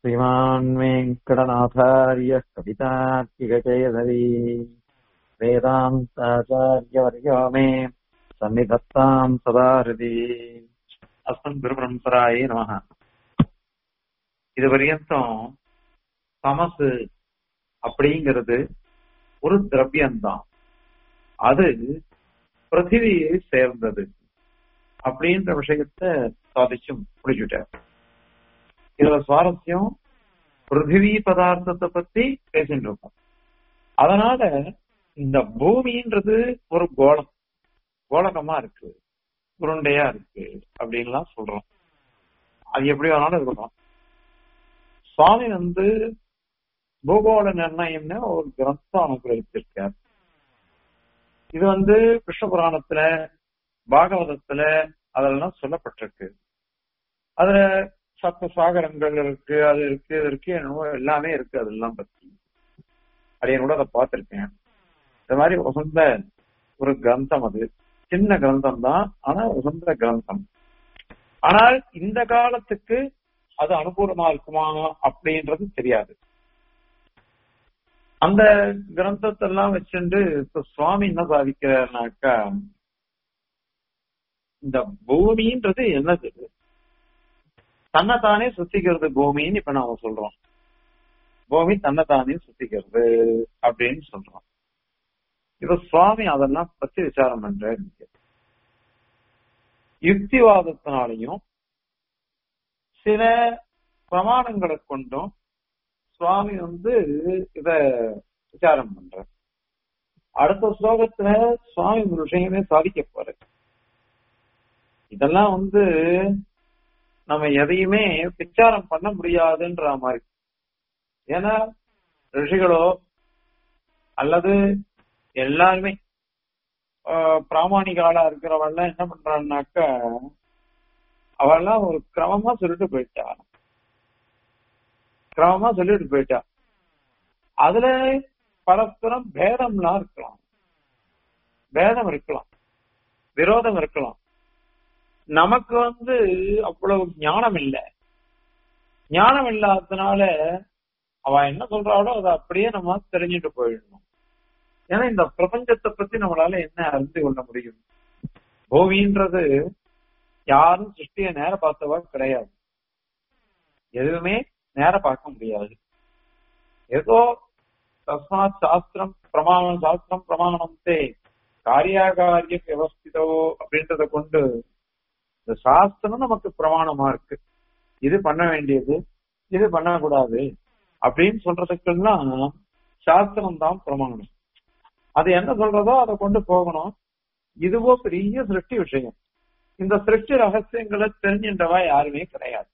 श्रीमान् वेङ्कटनाथार्यः कवितार्किकचेदवी वेदान्ताचार्यवर्यो मे सन्निधत्ताम् सदा हृदि अस्मन् गुरुपरम्परायै நமः இது பரியந்தம் தமசு அப்படிங்கிறது ஒரு திரவியம்தான் அது பிருத்திவியை சேர்ந்தது அப்படின்ற விஷயத்த சாதிச்சு முடிச்சுட்டார் இதுல சுவாரஸ்யம் பிருத்திவி பதார்த்தத்தை பத்தி பேசிட்டு இருக்கோம் அதனால இந்த பூமின்றது ஒரு கோலம் கோலகமா இருக்கு உருண்டையா இருக்கு அப்படின்லாம் சொல்றோம் அது எப்படி வேணாலும் இருக்கணும் சுவாமி வந்து பூகோள நிர்ணயம்னு ஒரு கிரந்தம் அனுகிரகிச்சிருக்கார் இது வந்து கிருஷ்ண புராணத்துல பாகவதத்துல அதெல்லாம் சொல்லப்பட்டிருக்கு அதுல சப்த சாகரங்கள் இருக்கு அது இருக்கு இது இருக்கு என்னவோ எல்லாமே இருக்கு அதெல்லாம் பத்தி அடையனோட அதை பார்த்திருக்கேன் இந்த மாதிரி உகந்த ஒரு கிரந்தம் அது சின்ன கிரந்தம் தான் ஆனா உகந்த கிரந்தம் ஆனால் இந்த காலத்துக்கு அது அனுகூலமா இருக்குமா அப்படின்றது தெரியாது அந்த கிரந்தத்தை எல்லாம் வச்சுட்டு இப்ப சுவாமி என்ன சாதிக்கிறாருனாக்கா இந்த பூமின்றது என்னது தன்னைத்தானே சுத்திக்கிறது பூமின்னு இப்ப நாம சொல்றோம் பூமி தன்னைத்தானே சுத்திக்கிறது அப்படின்னு சொல்றோம் இப்ப சுவாமி அதெல்லாம் பத்தி விசாரம் பண்ற யுக்திவாதத்தினாலையும் சில பிரமாணங்களை கொண்டும் சுவாமி வந்து இத விசாரம் பண்ற அடுத்த ஸ்லோகத்துல சுவாமி ஒரு விஷயமே சாதிக்க போற இதெல்லாம் வந்து நம்ம எதையுமே விசாரம் பண்ண முடியாதுன்ற மாதிரி ஏன்னா ரிஷிகளோ அல்லது எல்லாருமே பிராமணிக ஆளா இருக்கிறவெல்லாம் என்ன பண்றான்னாக்கா அவெல்லாம் ஒரு கிரமமா சொல்லிட்டு போயிட்டா கிரமமா சொல்லிட்டு போயிட்டா அதுல பரஸ்பரம் பேதம்லாம் இருக்கலாம் பேதம் இருக்கலாம் விரோதம் இருக்கலாம் நமக்கு வந்து அவ்வளவு ஞானம் இல்லை ஞானம் இல்லாததுனால அவ என்ன சொல்றாளோ அதை அப்படியே நம்ம தெரிஞ்சுட்டு போயிடணும் ஏன்னா இந்த பிரபஞ்சத்தை பத்தி நம்மளால என்ன அறிந்து கொள்ள முடியும் பூமின்றது யாரும் சிருஷ்டிய நேர பார்த்தவா கிடையாது எதுவுமே நேர பார்க்க முடியாது ஏதோ தஸ்மாத் சாஸ்திரம் பிரமாணம் சாஸ்திரம் பிரமாணம் தே காரியாகாரிய வியவஸ்திதோ அப்படின்றத கொண்டு இந்த சாஸ்திரம் நமக்கு பிரமாணமா இருக்கு இது பண்ண வேண்டியது இது பண்ணக்கூடாது அப்படின்னு சொல்றதுக்கெல்லாம் சாஸ்திரம் தான் பிரமாணம் அது என்ன சொல்றதோ அதை கொண்டு போகணும் இதுவோ பெரிய சிருஷ்டி விஷயம் இந்த சிருஷ்டி ரகசியங்களை தெரிஞ்சின்றவா யாருமே கிடையாது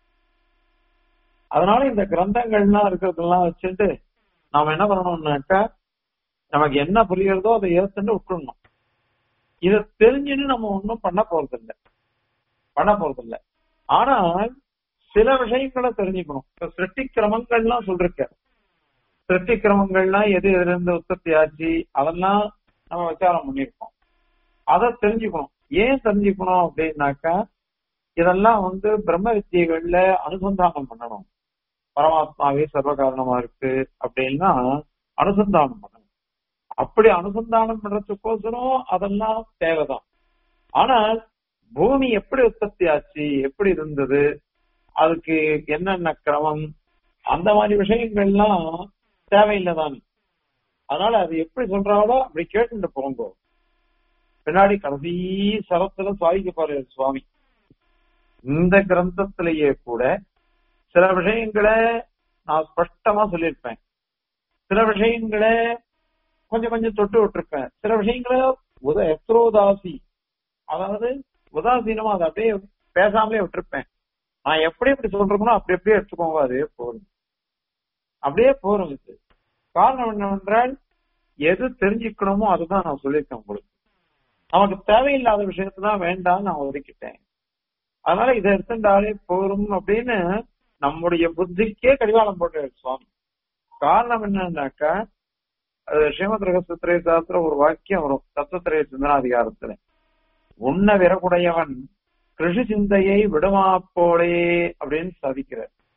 அதனால இந்த கிரந்தங்கள்லாம் இருக்கிறதெல்லாம் வச்சுட்டு நாம என்ன பண்ணணும்னாக்கா நமக்கு என்ன புரியுறதோ அதை ஏத்துட்டு விட்டுடணும் இதை தெரிஞ்சுன்னு நம்ம ஒன்றும் பண்ண போறது இல்லை பண்ண போறது இல்லை ஆனால் சில விஷயங்களை தெரிஞ்சுக்கணும் இப்ப சிருஷ்டி கிரமங்கள்லாம் சொல்லிருக்க சிருஷ்டி கிரமங்கள்லாம் எது எதுல இருந்து உற்பத்தி ஆச்சு அதெல்லாம் நம்ம விசாரம் பண்ணிருக்கோம் அதை தெரிஞ்சுக்கணும் ஏன் தெரிஞ்சுக்கணும் அப்படின்னாக்கா இதெல்லாம் வந்து பிரம்ம வித்தியைகள்ல அனுசந்தானம் பண்ணணும் பரமாத்மாவே சர்வ காரணமா இருக்கு அப்படின்னா அனுசந்தானம் பண்ணணும் அப்படி அனுசந்தானம் பண்றதுக்கோசரம் அதெல்லாம் தேவைதான் ஆனால் பூமி எப்படி உற்பத்தி ஆச்சு எப்படி இருந்தது அதுக்கு என்னென்ன கிரமம் அந்த மாதிரி விஷயங்கள்லாம் தேவையில்லைதான் அதனால அது எப்படி சொல்றாங்களோ அப்படி கேட்டுட்டு போங்க பின்னாடி கடைசி சரத்துல சாதிக்க பாரு சுவாமி இந்த கிரந்தத்திலேயே கூட சில விஷயங்களை நான் ஸ்பஷ்டமா சொல்லியிருப்பேன் சில விஷயங்களை கொஞ்சம் கொஞ்சம் தொட்டு விட்டுருப்பேன் சில விஷயங்களை உத எத்ரோதாசி அதாவது உதாசீனமா அதை அப்படியே பேசாமலே விட்டுருப்பேன் நான் எப்படி எப்படி சொல்றேனோ அப்படி அப்படியே எடுத்துக்கோங்க அதே போதும் அப்படியே போறோம் இது காரணம் என்னவென்றால் எது தெரிஞ்சுக்கணுமோ அதுதான் நான் சொல்லியிருக்கேன் உங்களுக்கு நமக்கு தேவையில்லாத விஷயத்தான் வேண்டாம் நான் ஒதுக்கிட்டேன் அதனால இதை எடுத்துட்டாலே போரும் அப்படின்னு நம்முடைய புத்திக்கே கடிவாளம் போட்டு சுவாமி காரணம் என்னன்னாக்கா ஸ்ரீமத் ரகசியத்திரை சாஸ்திர ஒரு வாக்கியம் வரும் தத்துவத்திரைய சிந்தனாதிகாரத்துல உன்ன விறகுடையவன் கிருஷி சிந்தையை விடுமா போலே அப்படின்னு சாதிக்கிறார்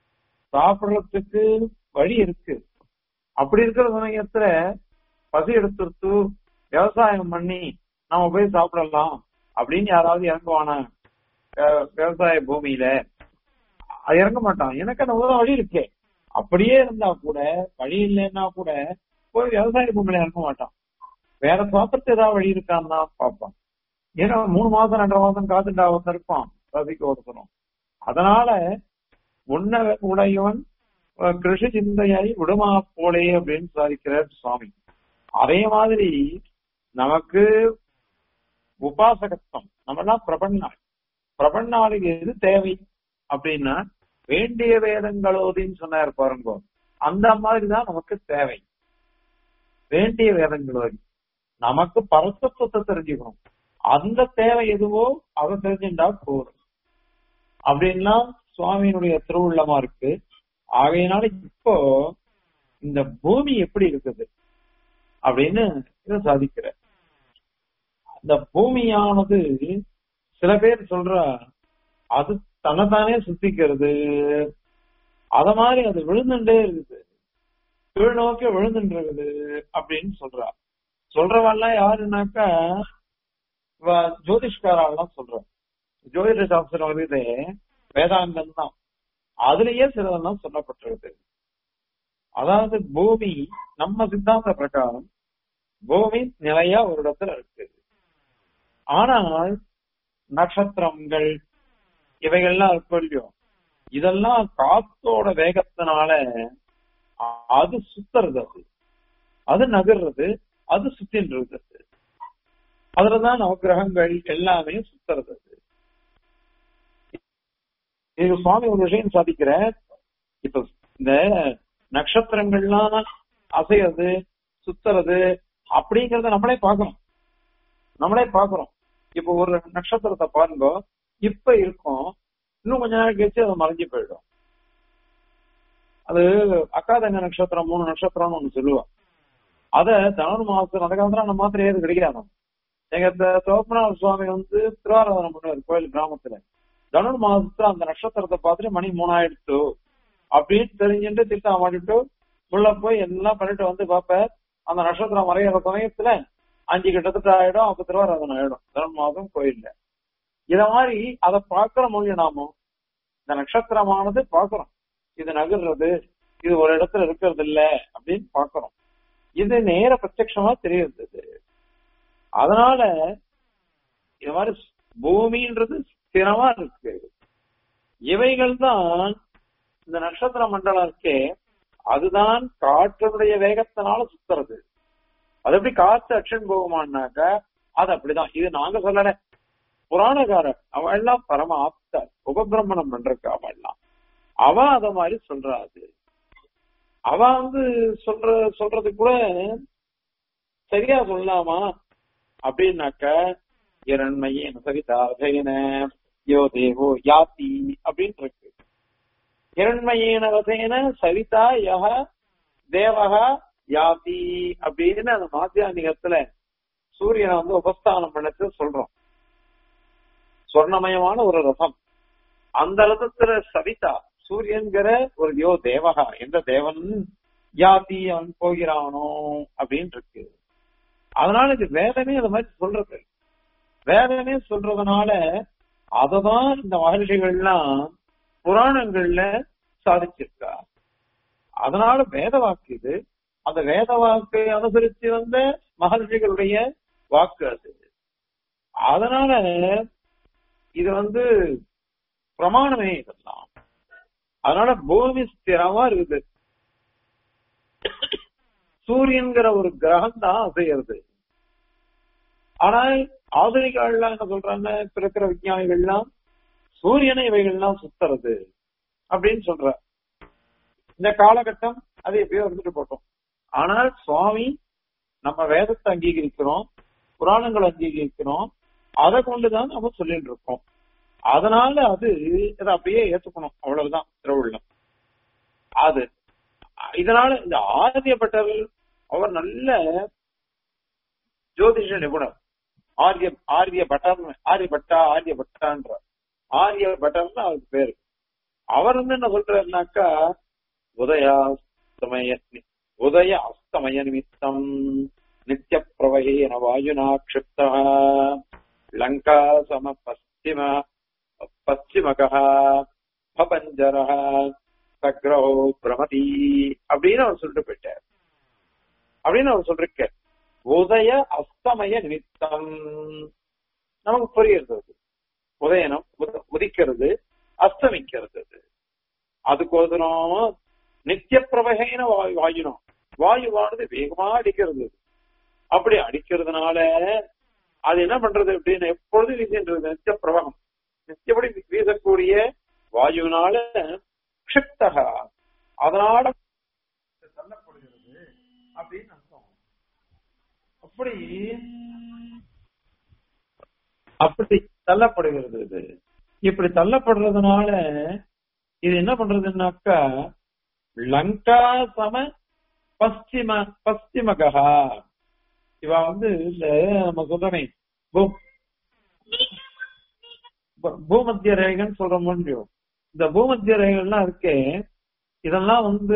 சாப்பிடுறதுக்கு வழி இருக்கு அப்படி இருக்கிற சமயத்துல பசி எடுத்துட்டு விவசாயம் பண்ணி நாம போய் சாப்பிடலாம் அப்படின்னு யாராவது இறங்குவானா அஹ் விவசாய பூமியில அது இறங்க மாட்டான் எனக்கு அந்த உதவ வழி இருக்கே அப்படியே இருந்தா கூட வழி இல்லைன்னா கூட போய் விவசாய பூமியில இறங்க மாட்டான் வேற சாப்பிட்டு ஏதாவது வழி இருக்கான்னு தான் பார்ப்பான் ஏன்னா மூணு மாசம் ரெண்டரை மாசம் காத்துட்டா ஒருத்தன் இருப்பான் ரசிக்க ஒருத்தரும் அதனால உன்ன உடையவன் அஹ், கிருஷி சிந்தையாய் விடுமா போலே அப்படின்னு சாதிக்கிறார் சுவாமி அதே மாதிரி நமக்கு உபாசகத்துவம் நம்ம எல்லாம் பிரபன்னாள் பிரபன்னாளுக்கு எது தேவை அப்படின்னா வேண்டிய வேதங்களோதின்னு சொன்னார் பாருங்க அந்த மாதிரிதான் நமக்கு தேவை வேண்டிய வேதங்களோதி நமக்கு பரசத்துவத்தை தெரிஞ்சுக்கணும் அந்த தேவை எதுவோ அதை தெரிஞ்சுட்டா போதும் அப்படின்னா சுவாமியினுடைய திருவுள்ளமா இருக்கு ஆகையினால இப்போ இந்த பூமி எப்படி இருக்குது அப்படின்னு இதை சாதிக்கிற அந்த பூமியானது சில பேர் சொல்றா அது தன்னைத்தானே சுத்திக்கிறது அத மாதிரி அது விழுந்துட்டே இருக்குது கீழ் நோக்கி விழுந்துட்டு இருக்குது அப்படின்னு சொல்றா சொல்றவாள்லாம் யாருன்னாக்கா இவ ஜோதிஷ்காரெல்லாம் சொல்ற ஜோதிட சாஸ்திரம் வருது வேதாந்தம் தான் அதுலயே சிலதெல்லாம் சொல்லப்பட்டிருக்கு அதாவது பூமி நம்ம சித்தாந்த பிரகாரம் பூமி நிலையா ஒரு இடத்துல இருக்கு ஆனால் நட்சத்திரங்கள் இவைகள்லாம் இருக்கும் இல்லையோ இதெல்லாம் காத்தோட வேகத்தினால அ- அது சுத்துறது அது அது நகர்றது அது சுத்தின்றது அதுலதான் நவக்கிரகங்கள் எல்லாமே சுத்துறது அது. இது சுவாமி ஒரு விஷயம் சாதிக்கிற இப்ப இந்த நட்சத்திரங்கள்லாம் அசைறது சுத்துறது அப்படிங்கறத நம்மளே பார்க்கணும் நம்மளே பார்க்கறோம் இப்ப ஒரு நட்சத்திரத்தை பாருங்க இப்ப இருக்கும் இன்னும் கொஞ்ச நாள் கழிச்சு அது மறைஞ்சு போயிடும் அது அக்காதங்க நட்சத்திரம் மூணு நட்சத்திரம்னு ஒண்ணு சொல்லுவா அத தனுர் மாசம் அந்த காலத்துல அந்த மாத்திரை ஏது கிடைக்காது எங்க த- தோப்பனார் சுவாமி வந்து திருவாரூரம் பண்ணுவார் கோயில் கிராமத்துல தனுர் மாசத்துல அந்த நட்சத்திரத்தை பார்த்துட்டு மணி மூணாயிடுச்சு அப்படின்னு தெரிஞ்சுட்டு திட்டம் மாட்டிட்டு உள்ள போய் எல்லாம் பண்ணிட்டு வந்து பாப்ப அந்த நட்சத்திரம் மறையிற சமயத்துல அஞ்சு கிட்டத்தட்ட ஆயிடும் அப்ப திருவாராதனம் ஆயிடும் தனுர் மாதம் கோயில்ல இத மாதிரி அதை பார்க்கிற மொழி நாமும் இந்த நட்சத்திரமானது பார்க்கிறோம் இது நகர்றது இது ஒரு இடத்துல இருக்கிறது இல்ல அப்படின்னு பார்க்கிறோம் இது நேர பிரத்யட்சமா தெரியுது இது. அதனால இது மாதிரி பூமின்றது ஸ்திரமா இருக்கு இவைகள் தான் இந்த நட்சத்திர மண்டலம் இருக்கே அதுதான் காற்றினுடைய வேகத்தினால சுத்துறது அது எப்படி காத்து அக்ஷன் போகுமான்னாக்க அது அப்படிதான் இது நாங்க சொல்லல புராணக்காரர் அவ எல்லாம் பரம ஆப்த உபபிரமணம் பண்றக்கு அவ எல்லாம் அவ அத மாதிரி சொல்றாது அவ வந்து சொல்ற சொல்றது கூட சரியா சொல்லலாமா அப்படின்னாக்க இரண்மையின் சவிதாசைன யோ தேவோ யாத்தி அப்படின்னு இருக்கு இரண்மையின வசைன சவிதா யக தேவகா யாதி அப்படின்னு அந்த மாத்தியானிகத்துல சூரியனை வந்து உபஸ்தானம் பண்ணது சொல்றோம் சொர்ணமயமான ஒரு ரசம் அந்த ரசத்துல சவிதா சூரியன்கிற ஒரு யோ தேவகா எந்த தேவன் யாதி அவன் போகிறானோ அப்படின்னு இருக்கு அதனால இது வேதமே அது மாதிரி சொல்றது வேதமே சொல்றதுனால அததான் இந்த மகர்ஷிகள்லாம் புராணங்கள்ல சாதிச்சிருக்கா அதனால வேத வாக்கு இது அந்த வேத வாக்கை அனுசரித்து வந்த மகர்ஷிகளுடைய வாக்கு அது அதனால இது வந்து பிரமாணமே இதெல்லாம் அதனால பூமி ஸ்திரமா இருக்குது சூரியன்கிற ஒரு கிரகம் தான் அசைகிறது ஆனால் ஆధుனிகள்லாம் என்ன சொல்றாங்க இப்ப இருக்கிற விஞ்ஞானிகள்லாம் சூரியனை இவைகள்லாம் சுத்துறது அப்படின்னு சொல்ற இந்த காலகட்டம் அது எப்பயோ இருந்துட்டு போட்டோம் ஆனால் சுவாமி நம்ம வேதத்தை அங்கீகரிக்கிறோம் புராணங்களை அங்கீகரிக்கிறோம் அதை கொண்டுதான் நம்ம சொல்லிட்டு இருக்கோம் அதனால அது இதை அப்படியே ஏத்துக்கணும் அவ்வளவுதான் திருவுள்ளம் அது இதனால இந்த ஆரியப்பட்டர் அவர் நல்ல ஜோதிஷ நிபுணர் ஆரிய ஆரிய பட்டர் ஆரிய பட்டா ஆரிய பட்டான்ற ஆரிய பட்டர்னு அவருக்கு பேரு அவர் வந்து என்ன சொல்றாருனாக்கா உதயாஸ்தமய உதய அஸ்தமய நிமித்தம் நித்திய பிரவகேன வாயுனா க்ஷிப்தா லங்கா சம பশ্চিம பশ্চিமகः பபஞ்சரः சக்ரஹோ பிரமதி அப்படின்னு அவர் சொல்லிட்டு போயிட்டார் அப்படின்னு அவர் சொல்லிருக்க உதய அஸ்தமய நிமித்தம் நமக்கு புரியுறது அது உதயனம் உத- உதிக்கிறது அஸ்தமிக்கிறது அது அதுக்கோசரம் நித்திய பிரவகைன வாயு வாயுனம் வாயுவானது வேகமா அடிக்கிறது அப்படி அடிக்கிறதுனால அது என்ன பண்றது அப்படின்னு எப்பொழுதும் வீசுன்றது நித்திய பிரவகம் நித்தியப்படி வீசக்கூடிய வாயுவினால க்ஷிப்தகா அதனால தள்ளப்படுகிறது அப்படின்னு அர்த்தம் அப்படி அப்படி தள்ளப்படுகிறது இது இப்படி தள்ளப்படுறதுனால இது என்ன பண்றதுன்னாக்கா லங்கா சம பশ্চিம பশ্চিமகா இவ வந்து இந்த நம்ம சொல்றமே பூ- பூ- பூமத்திய ரேகைன்னு சொல்ற முடியும் இந்த பூமத்திய ரேகைகள்லாம் இருக்கே இதெல்லாம் வந்து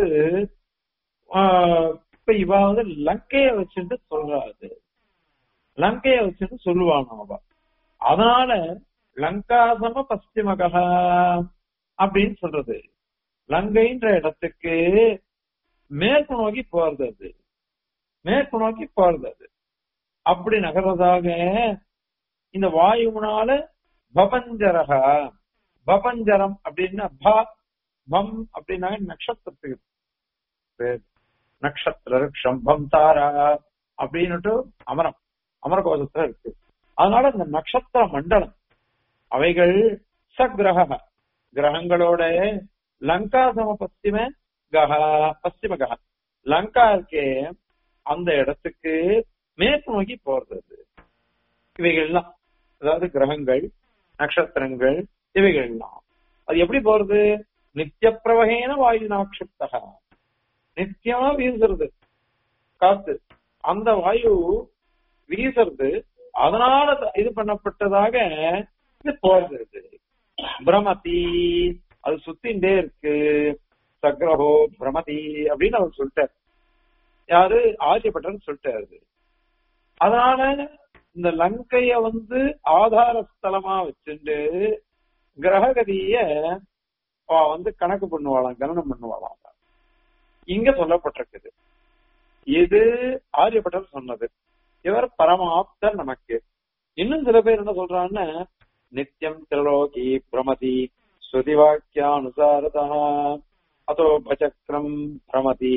ஆஹ், இப்ப இவ வந்து லங்கைய வச்சுட்டு சொல்றாது லங்கைய வச்சுட்டு சொல்லுவாங்க அவ அதனால லங்காசம பশ্চিமகா அப்படின்னு சொல்றது லங்கைன்ற இடத்துக்கு மேற்கு நோக்கி போறது அது மேற்கு நோக்கி போறது அது அப்படி நகர்றதாக இந்த வாயுனால பபஞ்சரக பபஞ்சரம் அப்படின்னா ப பம் அப்படின்னா நட்சத்திரத்துக்கு பேர் நட்சத்திர ஷம்பம் தாரா அப்படின்னுட்டு அமரம் அமரகோஷத்துல இருக்கு அதனால இந்த நட்சத்திர மண்டலம் அவைகள் சகிரக கிரகங்களோட லங்கா சம பশ্চিம கஹ பশ্চিம கஹ லங்கா இருக்கே அந்த இடத்துக்கு மேற்கு நோக்கி போறது அது. இவைகள்லாம் அதாவது கிரகங்கள் நட்சத்திரங்கள் இவைகள்லாம் அது எப்படி போறது நித்திய பிரவகேன வாயு நாட்சப்தக நித்தியமா வீசுறது காத்து அந்த வாயு வீசுறது அதனால த- இது பண்ணப்பட்டதாக இது போறது இது. பிரமதி அது சுத்தின்டே இருக்கு சக்ரஹோ பிரமதி அப்படின்னு அவர் சொல்லிட்டார் யாரு ஆரியப்பட்டன்னு சொல்லிட்டாரு அதனால இந்த லங்கைய வந்து ஆதார ஸ்தலமா வச்சுட்டு கிரககதிய அவ வந்து கணக்கு பண்ணுவாளாம் கணனம் பண்ணுவாளாம் இங்க சொல்லப்பட்டிருக்குது இது ஆரியப்பட்டர் சொன்னது இவர் பரமாப்தர் நமக்கு இன்னும் சில பேர் என்ன சொல்றாங்கன்னா நித்தியம் திரலோகி பிரமதி ஸ்ருதி வாக்கியானுசாரதா அதோ பச்சக்ரம் பிரமதி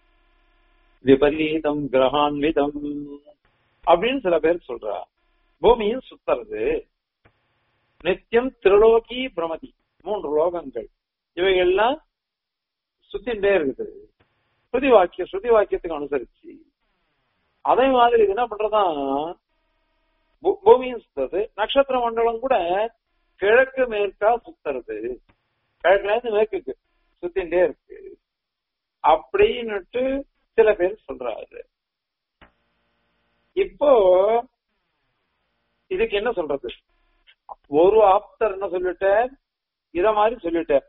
விபரீதம் கிரகான்விதம் அப்படின்னு சில பேர் சொல்றா பூமியும் சுத்துறது நித்தியம் திருலோகி பிரமதி மூன்று லோகங்கள் இவைகள்லாம் சுத்தின்டே இருக்குது ஸ்ருதி வாக்கிய ஸ்ருதி வாக்கியத்துக்கு அனுசரிச்சு அதே மாதிரி இது என்ன பண்றதா பூ- பூமியும் சுத்துறது நட்சத்திர மண்டலம் கூட கிழக்கு மேற்கா சுத்துறது கிழக்குல இருந்து மேற்குக்கு சுத்தின்டே இருக்கு அப்படின்னுட்டு சில பேர் சொல்றாரு இப்போ இதுக்கு என்ன சொல்றது ஒரு ஆப்தர் என்ன சொல்லிட்டார் இத மாதிரி சொல்லிட்டார்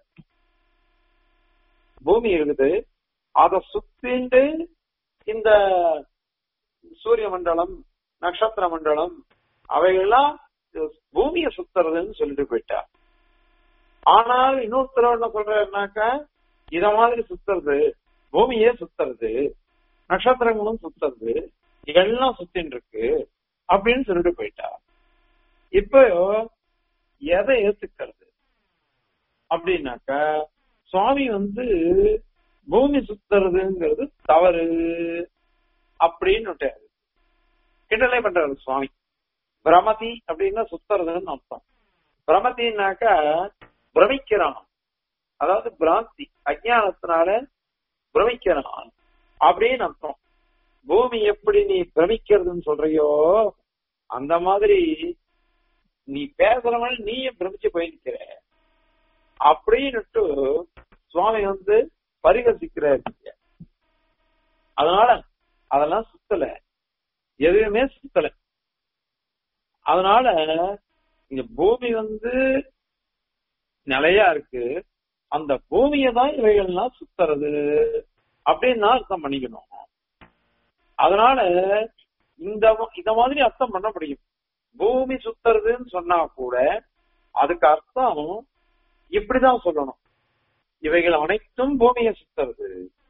பூமி இருக்குது அத சுத்திண்டு இந்த சூரிய மண்டலம் நட்சத்திர மண்டலம் அவைகள்லாம் பூமியை சுத்துறதுன்னு சொல்லிட்டு போயிட்டார் ஆனால் இன்னொருத்தர் என்ன சொல்றாருனாக்கா இத மாதிரி சுத்துறது பூமியே சுத்துறது நட்சத்திரங்களும் சுத்துறது எல்லாம் சுத்தின்னு இருக்கு அப்படின்னு சொல்லிட்டு போயிட்டா இப்போ எதை ஏத்துக்கிறது அப்படின்னாக்கா சுவாமி வந்து பூமி சுத்துறதுங்கிறது தவறு அப்படின்னு விட்டாரு. கிண்டலே பண்றாரு சுவாமி பிரமதி அப்படின்னா சுத்துறதுன்னு அர்த்தம் பிரமதினாக்கா பிரமிக்கிறான் அதாவது பிராந்தி அஜானத்தினால பிரமிக்கிறான் அப்படின்னு அர்த்தம் பூமி எப்படி நீ பிரமிக்கிறதுன்னு சொல்றியோ அந்த மாதிரி நீ பேசுறவன் நீயும் பிரமிச்சு போயிருக்கிற அப்படின்னுட்டு சுவாமி வந்து பரிகசிக்கிறாரு இங்க. அதனால அதெல்லாம் சுத்தல எதுவுமே சுத்தல அதனால இங்க பூமி வந்து நிலையா இருக்கு அந்த பூமியை தான் இவைகள்லாம் சுத்துறது அப்படின்னு தான் அர்த்தம் பண்ணிக்கணும் அதனால இந்த இத மாதிரி அர்த்தம் பண்ண முடியும் பூமி சுத்துறதுன்னு சொன்னா கூட அதுக்கு அர்த்தம் இப்படிதான் சொல்லணும் இவைகள் அனைத்தும் பூமியை சுத்துறது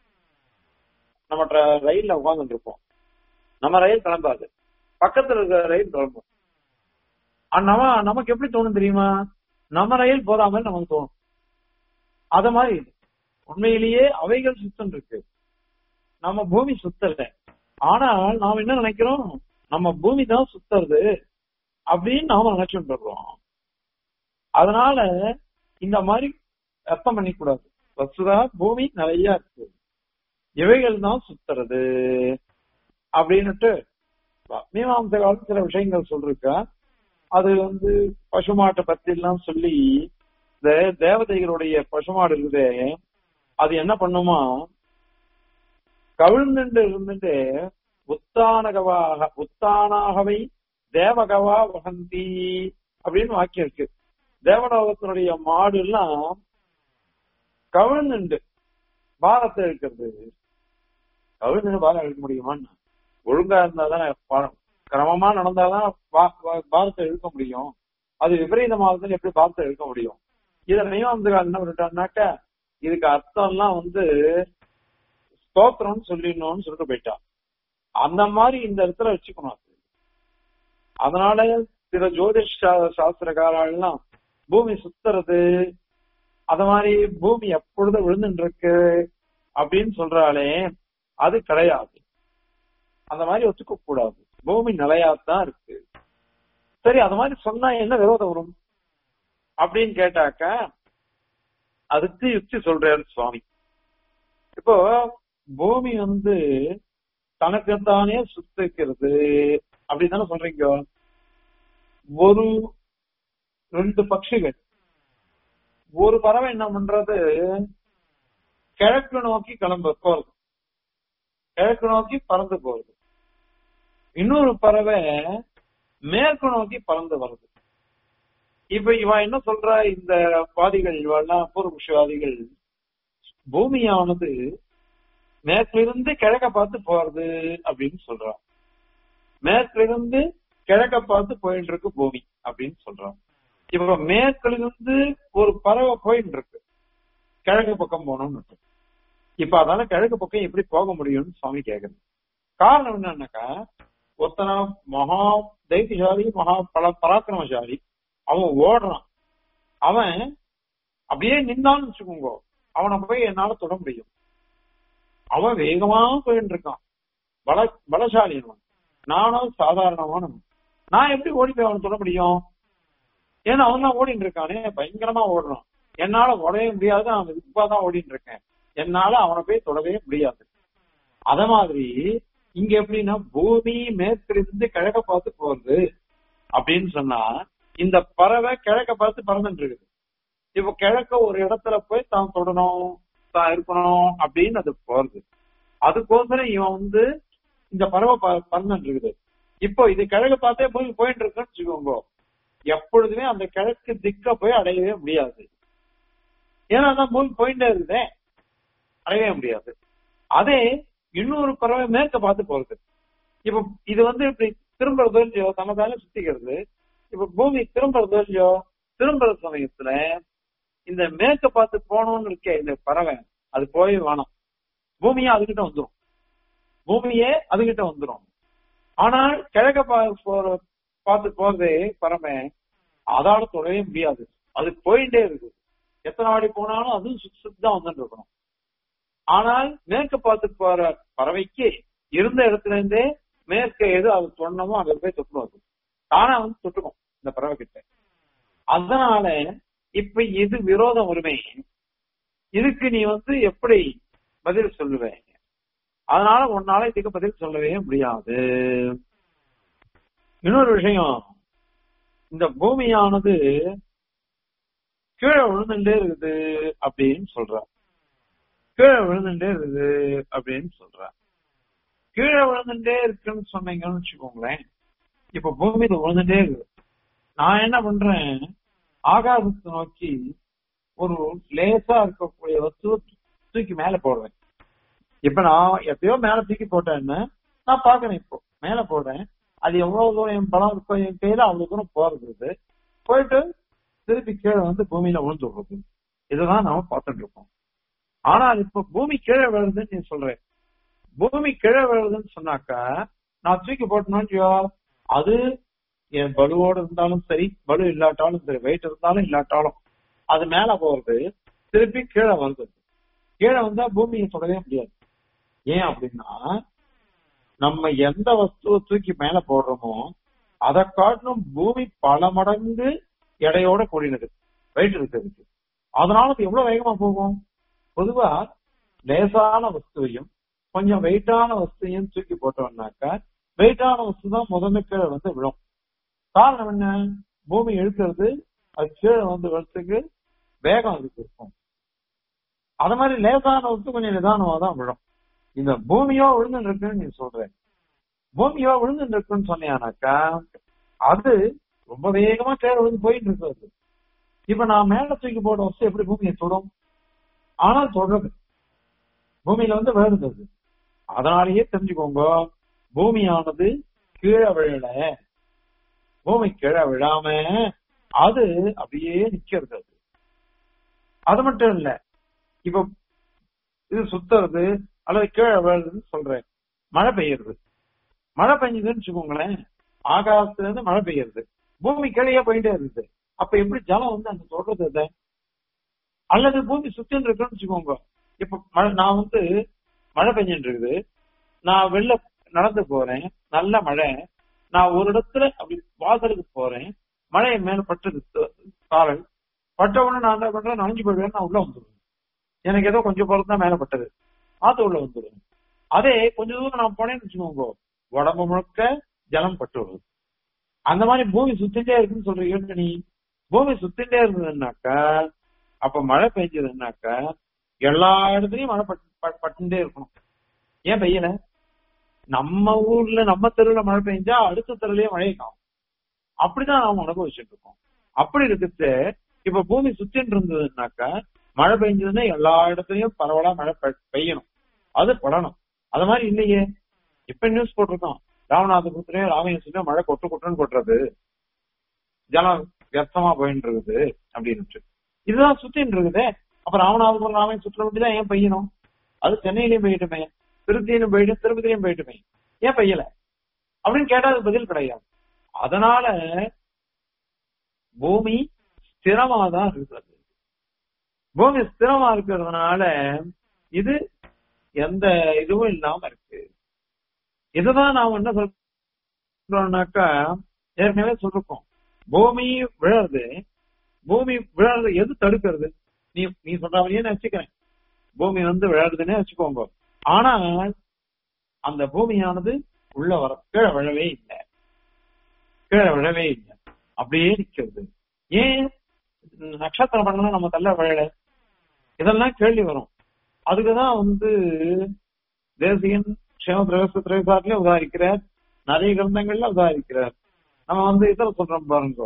நம்ம ட்ர- ரயில்ல உட்கார்ந்துட்டு இருப்போம் நம்ம ரயில் கிளம்பாது பக்கத்துல இருக்கிற ரயில் கிளம்பும் ஆனா, நம்ம நமக்கு எப்படி தோணும் தெரியுமா நம்ம ரயில் போதா மாதிரி நமக்கு தோணும் அத மாதிரி இது. உண்மையிலேயே அவைகள் சுத்தம் இருக்கு நம்ம பூமி சுத்தல ஆனால் நாம் என்ன நினைக்கிறோம் நம்ம பூமி தான் சுத்துறது அப்படின்னு நாம நினைச்சுட்டு இருக்கோம் அதனால இந்த மாதிரி அர்த்தம் பண்ணிக்கூடாது வசுதா பூமி நிறைய இருக்கு இவைகள் தான் சுத்துறது அப்படின்னுட்டு மீமாம்ச காலம் சில விஷயங்கள் சொல்லிருக்கா அது வந்து பசுமாட்டை பத்தி எல்லாம் சொல்லி இந்த தேவதைகளுடைய பசுமாடு இருக்குதே அது என்ன பண்ணுமா கவிழ்ந்துட்டு இருந்துட்டு உத்தானகவாக உத்தானாகவை தேவகவா வகந்தி அப்படின்னு வாக்கியம் இருக்கு தேவலோகத்தினுடைய மாடு எல்லாம் கவிழ்ந்துண்டு பாரத்தை இழுக்கிறது கவிழ்ந்துட்டு பாரம் இழுக்க முடியுமான்னு ஒழுங்கா இருந்தாதான் பா- கிரமமா நடந்தாதான் பா- பா- பாரத்தை இழுக்க முடியும் அது விபரீதமாக எப்படி பாரத்தை இழுக்க முடியும் இதை மீமாம்சகால் என்ன பண்ணிட்டான்னாக்க இதுக்கு அர்த்தம் எல்லாம் வந்து ஸ்தோத்திரம்னு சொல்லிடணும்னு சொல்லிட்டு போயிட்டான் அந்த மாதிரி இந்த இடத்துல வச்சுக்கணும் அது அதனால சில ஜோதிஷ் சா- சாஸ்திரக்காரெல்லாம் பூமி சுத்துறது அத மாதிரி பூமி எப்பொழுது விழுந்துட்டு இருக்கு அப்படின்னு சொல்றாளே அது கிடையாது அந்த மாதிரி ஒத்துக்க கூடாது பூமி நிலையாத்தான் இருக்கு சரி அது மாதிரி சொன்னா என்ன விரோதம் வரும் அப்படின்னு கேட்டாக்க அதுக்கு யுக்தி சொல்றாரு சுவாமி இப்போ பூமி வந்து தனக்குத்தானே சுத்திக்கிறது அப்படின்னு தானே சொல்றீங்க ஒரு ரெண்டு பட்சிகள் ஒரு பறவை என்ன பண்றது கிழக்கு நோக்கி கிளம்ப போறது கிழக்கு நோக்கி பறந்து போறது இன்னொரு பறவை மேற்கு நோக்கி பறந்து வருது இப்ப இவன் என்ன சொல்ற இந்த வாதிகள் இவெல்லாம் பூர்வபக்ஷவாதிகள் பூமியானது மேற்கிலிருந்து கிழக்க பார்த்து போறது அப்படின்னு சொல்றான் மேற்கிலிருந்து கிழக்க பார்த்து போயிட்டு இருக்கு பூமி அப்படின்னு சொல்றான் இப்ப மேற்கிலிருந்து ஒரு பறவை போயிட்டு இருக்கு கிழக்கு பக்கம் போகணும்னு இருக்கு. இப்ப அதால கிழக்கு பக்கம் எப்படி போக முடியும்னு சுவாமி கேக்குறது காரணம் என்னன்னாக்கா ஒருத்தன மகா தைரியசாலி மகா பல பராக்கிரமசாலி அவன் ஓடுறான் அவன் அப்படியே நின்னான்னு வச்சுக்கோங்க அவனை போய் என்னால தொட முடியும் அவன் வேகமா போயிட்டு இருக்கான் பல பலசாலி அவன் நானும் சாதாரணமானவன் நான் எப்படி ஓடி போய் அவனை தொட முடியும் ஏன்னா அவன் தான் ஓடிட்டு இருக்கானே பயங்கரமா ஓடுறான் என்னால ஓடவே முடியாது அவன் இப்பதான் ஓடிட்டு இருக்கேன் என்னால அவனை போய் தொடவே முடியாது அத மாதிரி இங்க எப்படின்னா பூமி மேற்கிலிருந்து கிழக்க பார்த்து போறது அப்படின்னு சொன்னா இந்த பறவை கிழக்க பார்த்து பறந்துட்டு இருக்குது இப்ப கிழக்க ஒரு இடத்துல போய் தான் தொடணும் தான் இருக்கணும் அப்படின்னு அது போறது அதுக்கோசரம் இவன் வந்து இந்த பறவை ப- பறந்துட்டு இருக்குது இப்போ இது கிழக்கு பார்த்தே போய் போயிட்டு இருக்குன்னு வச்சுக்கோங்க எப்பொழுதுமே அந்த கிழக்கு திக்க போய் அடையவே முடியாது ஏன்னா அதான் பூமி போயிட்டே இருக்குதே அடையவே முடியாது அதே இன்னொரு பறவை மேற்க பார்த்து போறது இப்ப இது வந்து இப்படி திரும்புறதோ இல்லையோ தனதால சுத்திக்கிறது இப்ப பூமி திரும்புறதோ இல்லையோ திரும்புற சமயத்துல இந்த மேற்க பார்த்து போகணும்னு இருக்கே இந்த பறவை அது போய் வேணாம் பூமியே அதுகிட்ட வந்துரும் பூமியே அதுகிட்ட வந்துரும் ஆனால் கிழக்க பா- போற பார்த்து போறதே பறவை அதால தொடவே முடியாது அது போயிட்டே இருக்கு எத்தனை வாடி போனாலும் அதுவும் சுத்தி சுத்தி தான் வந்துட்டு இருக்கணும் ஆனால் மேற்கு பார்த்து போற பறவைக்கு இருந்த இடத்துல இருந்தே மேற்க எது அது சொன்னமோ அங்க போய் தொட்டுடும் அது தானா வந்து தொட்டுக்கும் இந்த பறவை கிட்ட அதனால இப்ப இது விரோதம் உரிமை இதுக்கு நீ வந்து எப்படி பதில் சொல்லுவ அதனால உன்னால இதுக்கு பதில் சொல்லவே முடியாது இன்னொரு விஷயம் இந்த பூமியானது கீழே விழுந்துட்டே இருக்குது அப்படின்னு சொல்ற கீழே விழுந்துட்டே இருக்குது அப்படின்னு சொல்ற கீழே விழுந்துட்டே இருக்குன்னு சொன்னீங்கன்னு வச்சுக்கோங்களேன் இப்ப பூமியில விழுந்துட்டே இருக்குது நான் என்ன பண்றேன் ஆகாசத்தை நோக்கி ஒரு லேசா இருக்கக்கூடிய வஸ்துவை தூக்கி மேல போடுவேன் இப்ப நான் எப்பயோ மேல தூக்கி போட்டேன்னு நான் பாக்குறேன் இப்போ மேல போடுறேன் அது எவ்வளவு தூரம் என் பலம் இருக்கோ என் கையில அவ்வளவு தூரம் போறது இது. போயிட்டு திருப்பி கீழே வந்து பூமியில விழுந்து விடுறது இதுதான் நாம பார்த்துட்டு இருக்கோம் ஆனால் இப்ப பூமி கீழே விழுதுன்னு நீ சொல்றேன் பூமி கீழே விழுதுன்னு சொன்னாக்கா நான் தூக்கி போட்டணும்னு அது என் பலுவோடு இருந்தாலும் சரி பலு இல்லாட்டாலும் சரி வெயிட் இருந்தாலும் இல்லாட்டாலும் அது மேல போறது திருப்பி கீழே வருது கீழே வந்தா பூமியை தொடவே முடியாது ஏன் அப்படின்னா நம்ம எந்த வஸ்துவை தூக்கி மேல போடுறோமோ அதை காட்டிலும் பூமி பல மடங்கு எடையோட கூடினது வெயிட் இருக்கிறதுக்கு அதனால அது எவ்வளவு வேகமா போகும் பொதுவா லேசான வஸ்துவையும் கொஞ்சம் வெயிட்டான வஸ்துவையும் தூக்கி போட்டோம்னாக்கா வெயிட்டான வஸ்து தான் முதல்ல கீழே வந்து விழும் காரணம் என்ன பூமி இழுக்கிறது அது கீழே வந்து விழுறதுக்கு வேகம் அதுக்கு இருக்கும் அது மாதிரி லேசான வஸ்து கொஞ்சம் நிதானமா தான் விழும் இந்த பூமியோ விழுந்து இருக்குன்னு நீ சொல்ற பூமியோ விழுந்து இருக்குன்னு சொன்னியானாக்கா அது ரொம்ப வேகமா கீழே விழுந்து போயிட்டு இருக்கிறது இப்ப நான் மேல தூக்கி போட வச்சு எப்படி பூமியை தொடும் ஆனால் தொடருது பூமியில வந்து விழுந்தது அதனாலேயே தெரிஞ்சுக்கோங்க பூமியானது கீழே விழல பூமி கீழே விழாம அது அப்படியே நிக்கிறது அது அது மட்டும் இல்ல இப்ப இது சுத்துறது அல்லது கீழே விழுதுன்னு சொல்றேன் மழை பெய்யுறது மழை பெஞ்சதுன்னு வச்சுக்கோங்களேன் ஆகாசத்துல இருந்து மழை பெய்யுறது பூமி கீழே போயிட்டே இருக்குது அப்ப எப்படி ஜலம் வந்து அந்த தொடர்றது அதை அல்லது பூமி சுத்தின்னு இருக்குன்னு வச்சுக்கோங்க இப்ப மழை நான் வந்து மழை பெஞ்சுட்டு இருக்குது நான் வெளில நடந்து போறேன் நல்ல மழை நான் ஒரு இடத்துல அப்படி வாசலுக்கு போறேன் மழை என் மேல பட்டது சாரல் பட்ட உடனே நான் என்ன பண்றேன் நனைஞ்சு போயிடுவேன் நான் உள்ள வந்துடுவேன் எனக்கு ஏதோ கொஞ்சம் பொருள் தான் மேல பட்டது ஆத்து உள்ள வந்துடுவேன் அதே கொஞ்ச தூரம் நான் போனேன்னு வச்சுக்கோங்க உடம்பு முழுக்க ஜலம் பட்டு வருது அந்த மாதிரி பூமி சுத்திட்டே இருக்குன்னு சொல்றீங்க நீ பூமி சுத்திட்டே இருந்ததுன்னாக்கா அப்ப மழை பெஞ்சதுன்னாக்கா எல்லா இடத்துலயும் மழை பட்டு பட்டுட்டே இருக்கணும் ஏன் பெய்யல நம்ம ஊர்ல நம்ம தெருவுல மழை பெஞ்சா அடுத்த தெருலயே மழை காணும் அப்படிதான் நாம அனுபவிச்சுட்டு இருக்கோம் அப்படி இருக்கிறது இப்ப பூமி சுத்தின்னு இருந்ததுன்னாக்கா மழை பெஞ்சதுன்னா எல்லா இடத்துலயும் பரவலா மழை பெய்யணும் அது படணும் அது மாதிரி இல்லையே இப்ப நியூஸ் போட்டிருக்கோம் ராமநாதபுரத்துலயும் ராமேஸ்வரம் மழை கொட்டு கொட்டுன்னு கொட்டுறது ஜலம் வியர்த்தமா போயிட்டு இருக்குது அப்படின்னு இதுதான் சுத்தின்னு இருக்குது அப்ப ராமநாதபுரம் ராமேஸ்வரம் சுற்ற வேண்டியதான் ஏன் பெய்யணும் அது சென்னையிலயும் பெய்யட்டுமே திருச்சியிலும் போயிட்டு திருப்பதியிலும் போயிட்டுமே ஏன் பெய்யல அப்படின்னு கேட்டா அது பதில் கிடையாது அதனால பூமி ஸ்திரமா தான் இருக்கிறது பூமி ஸ்திரமா இருக்கிறதுனால இது எந்த இதுவும் இல்லாம இருக்கு இதுதான் நாம் என்ன சொல்றோம்னாக்கா ஏற்கனவே சொல்லிருக்கோம் பூமி விழறது பூமி விழறது எது தடுக்கிறது நீ நீ சொல்ற மாதிரியே நான் வச்சுக்கிறேன் பூமி வந்து விழறதுன்னே வச்சுக்கோங்க ஆனால் அந்த பூமியானது உள்ள வர கீழே விழவே இல்லை கீழே விழவே இல்லை அப்படியே நிக்கிறது ஏன் நட்சத்திரம் பண்ணலாம் நம்ம தள்ள விழல இதெல்லாம் கேள்வி வரும் அதுக்குதான் வந்து தேசியன் க்ஷேம பிரவேச திரைசாட்டிலே உதாரிக்கிறார் நிறைய கிரந்தங்கள்ல உதாரிக்கிறார் நம்ம வந்து இதுல சொல்றோம் பாருங்க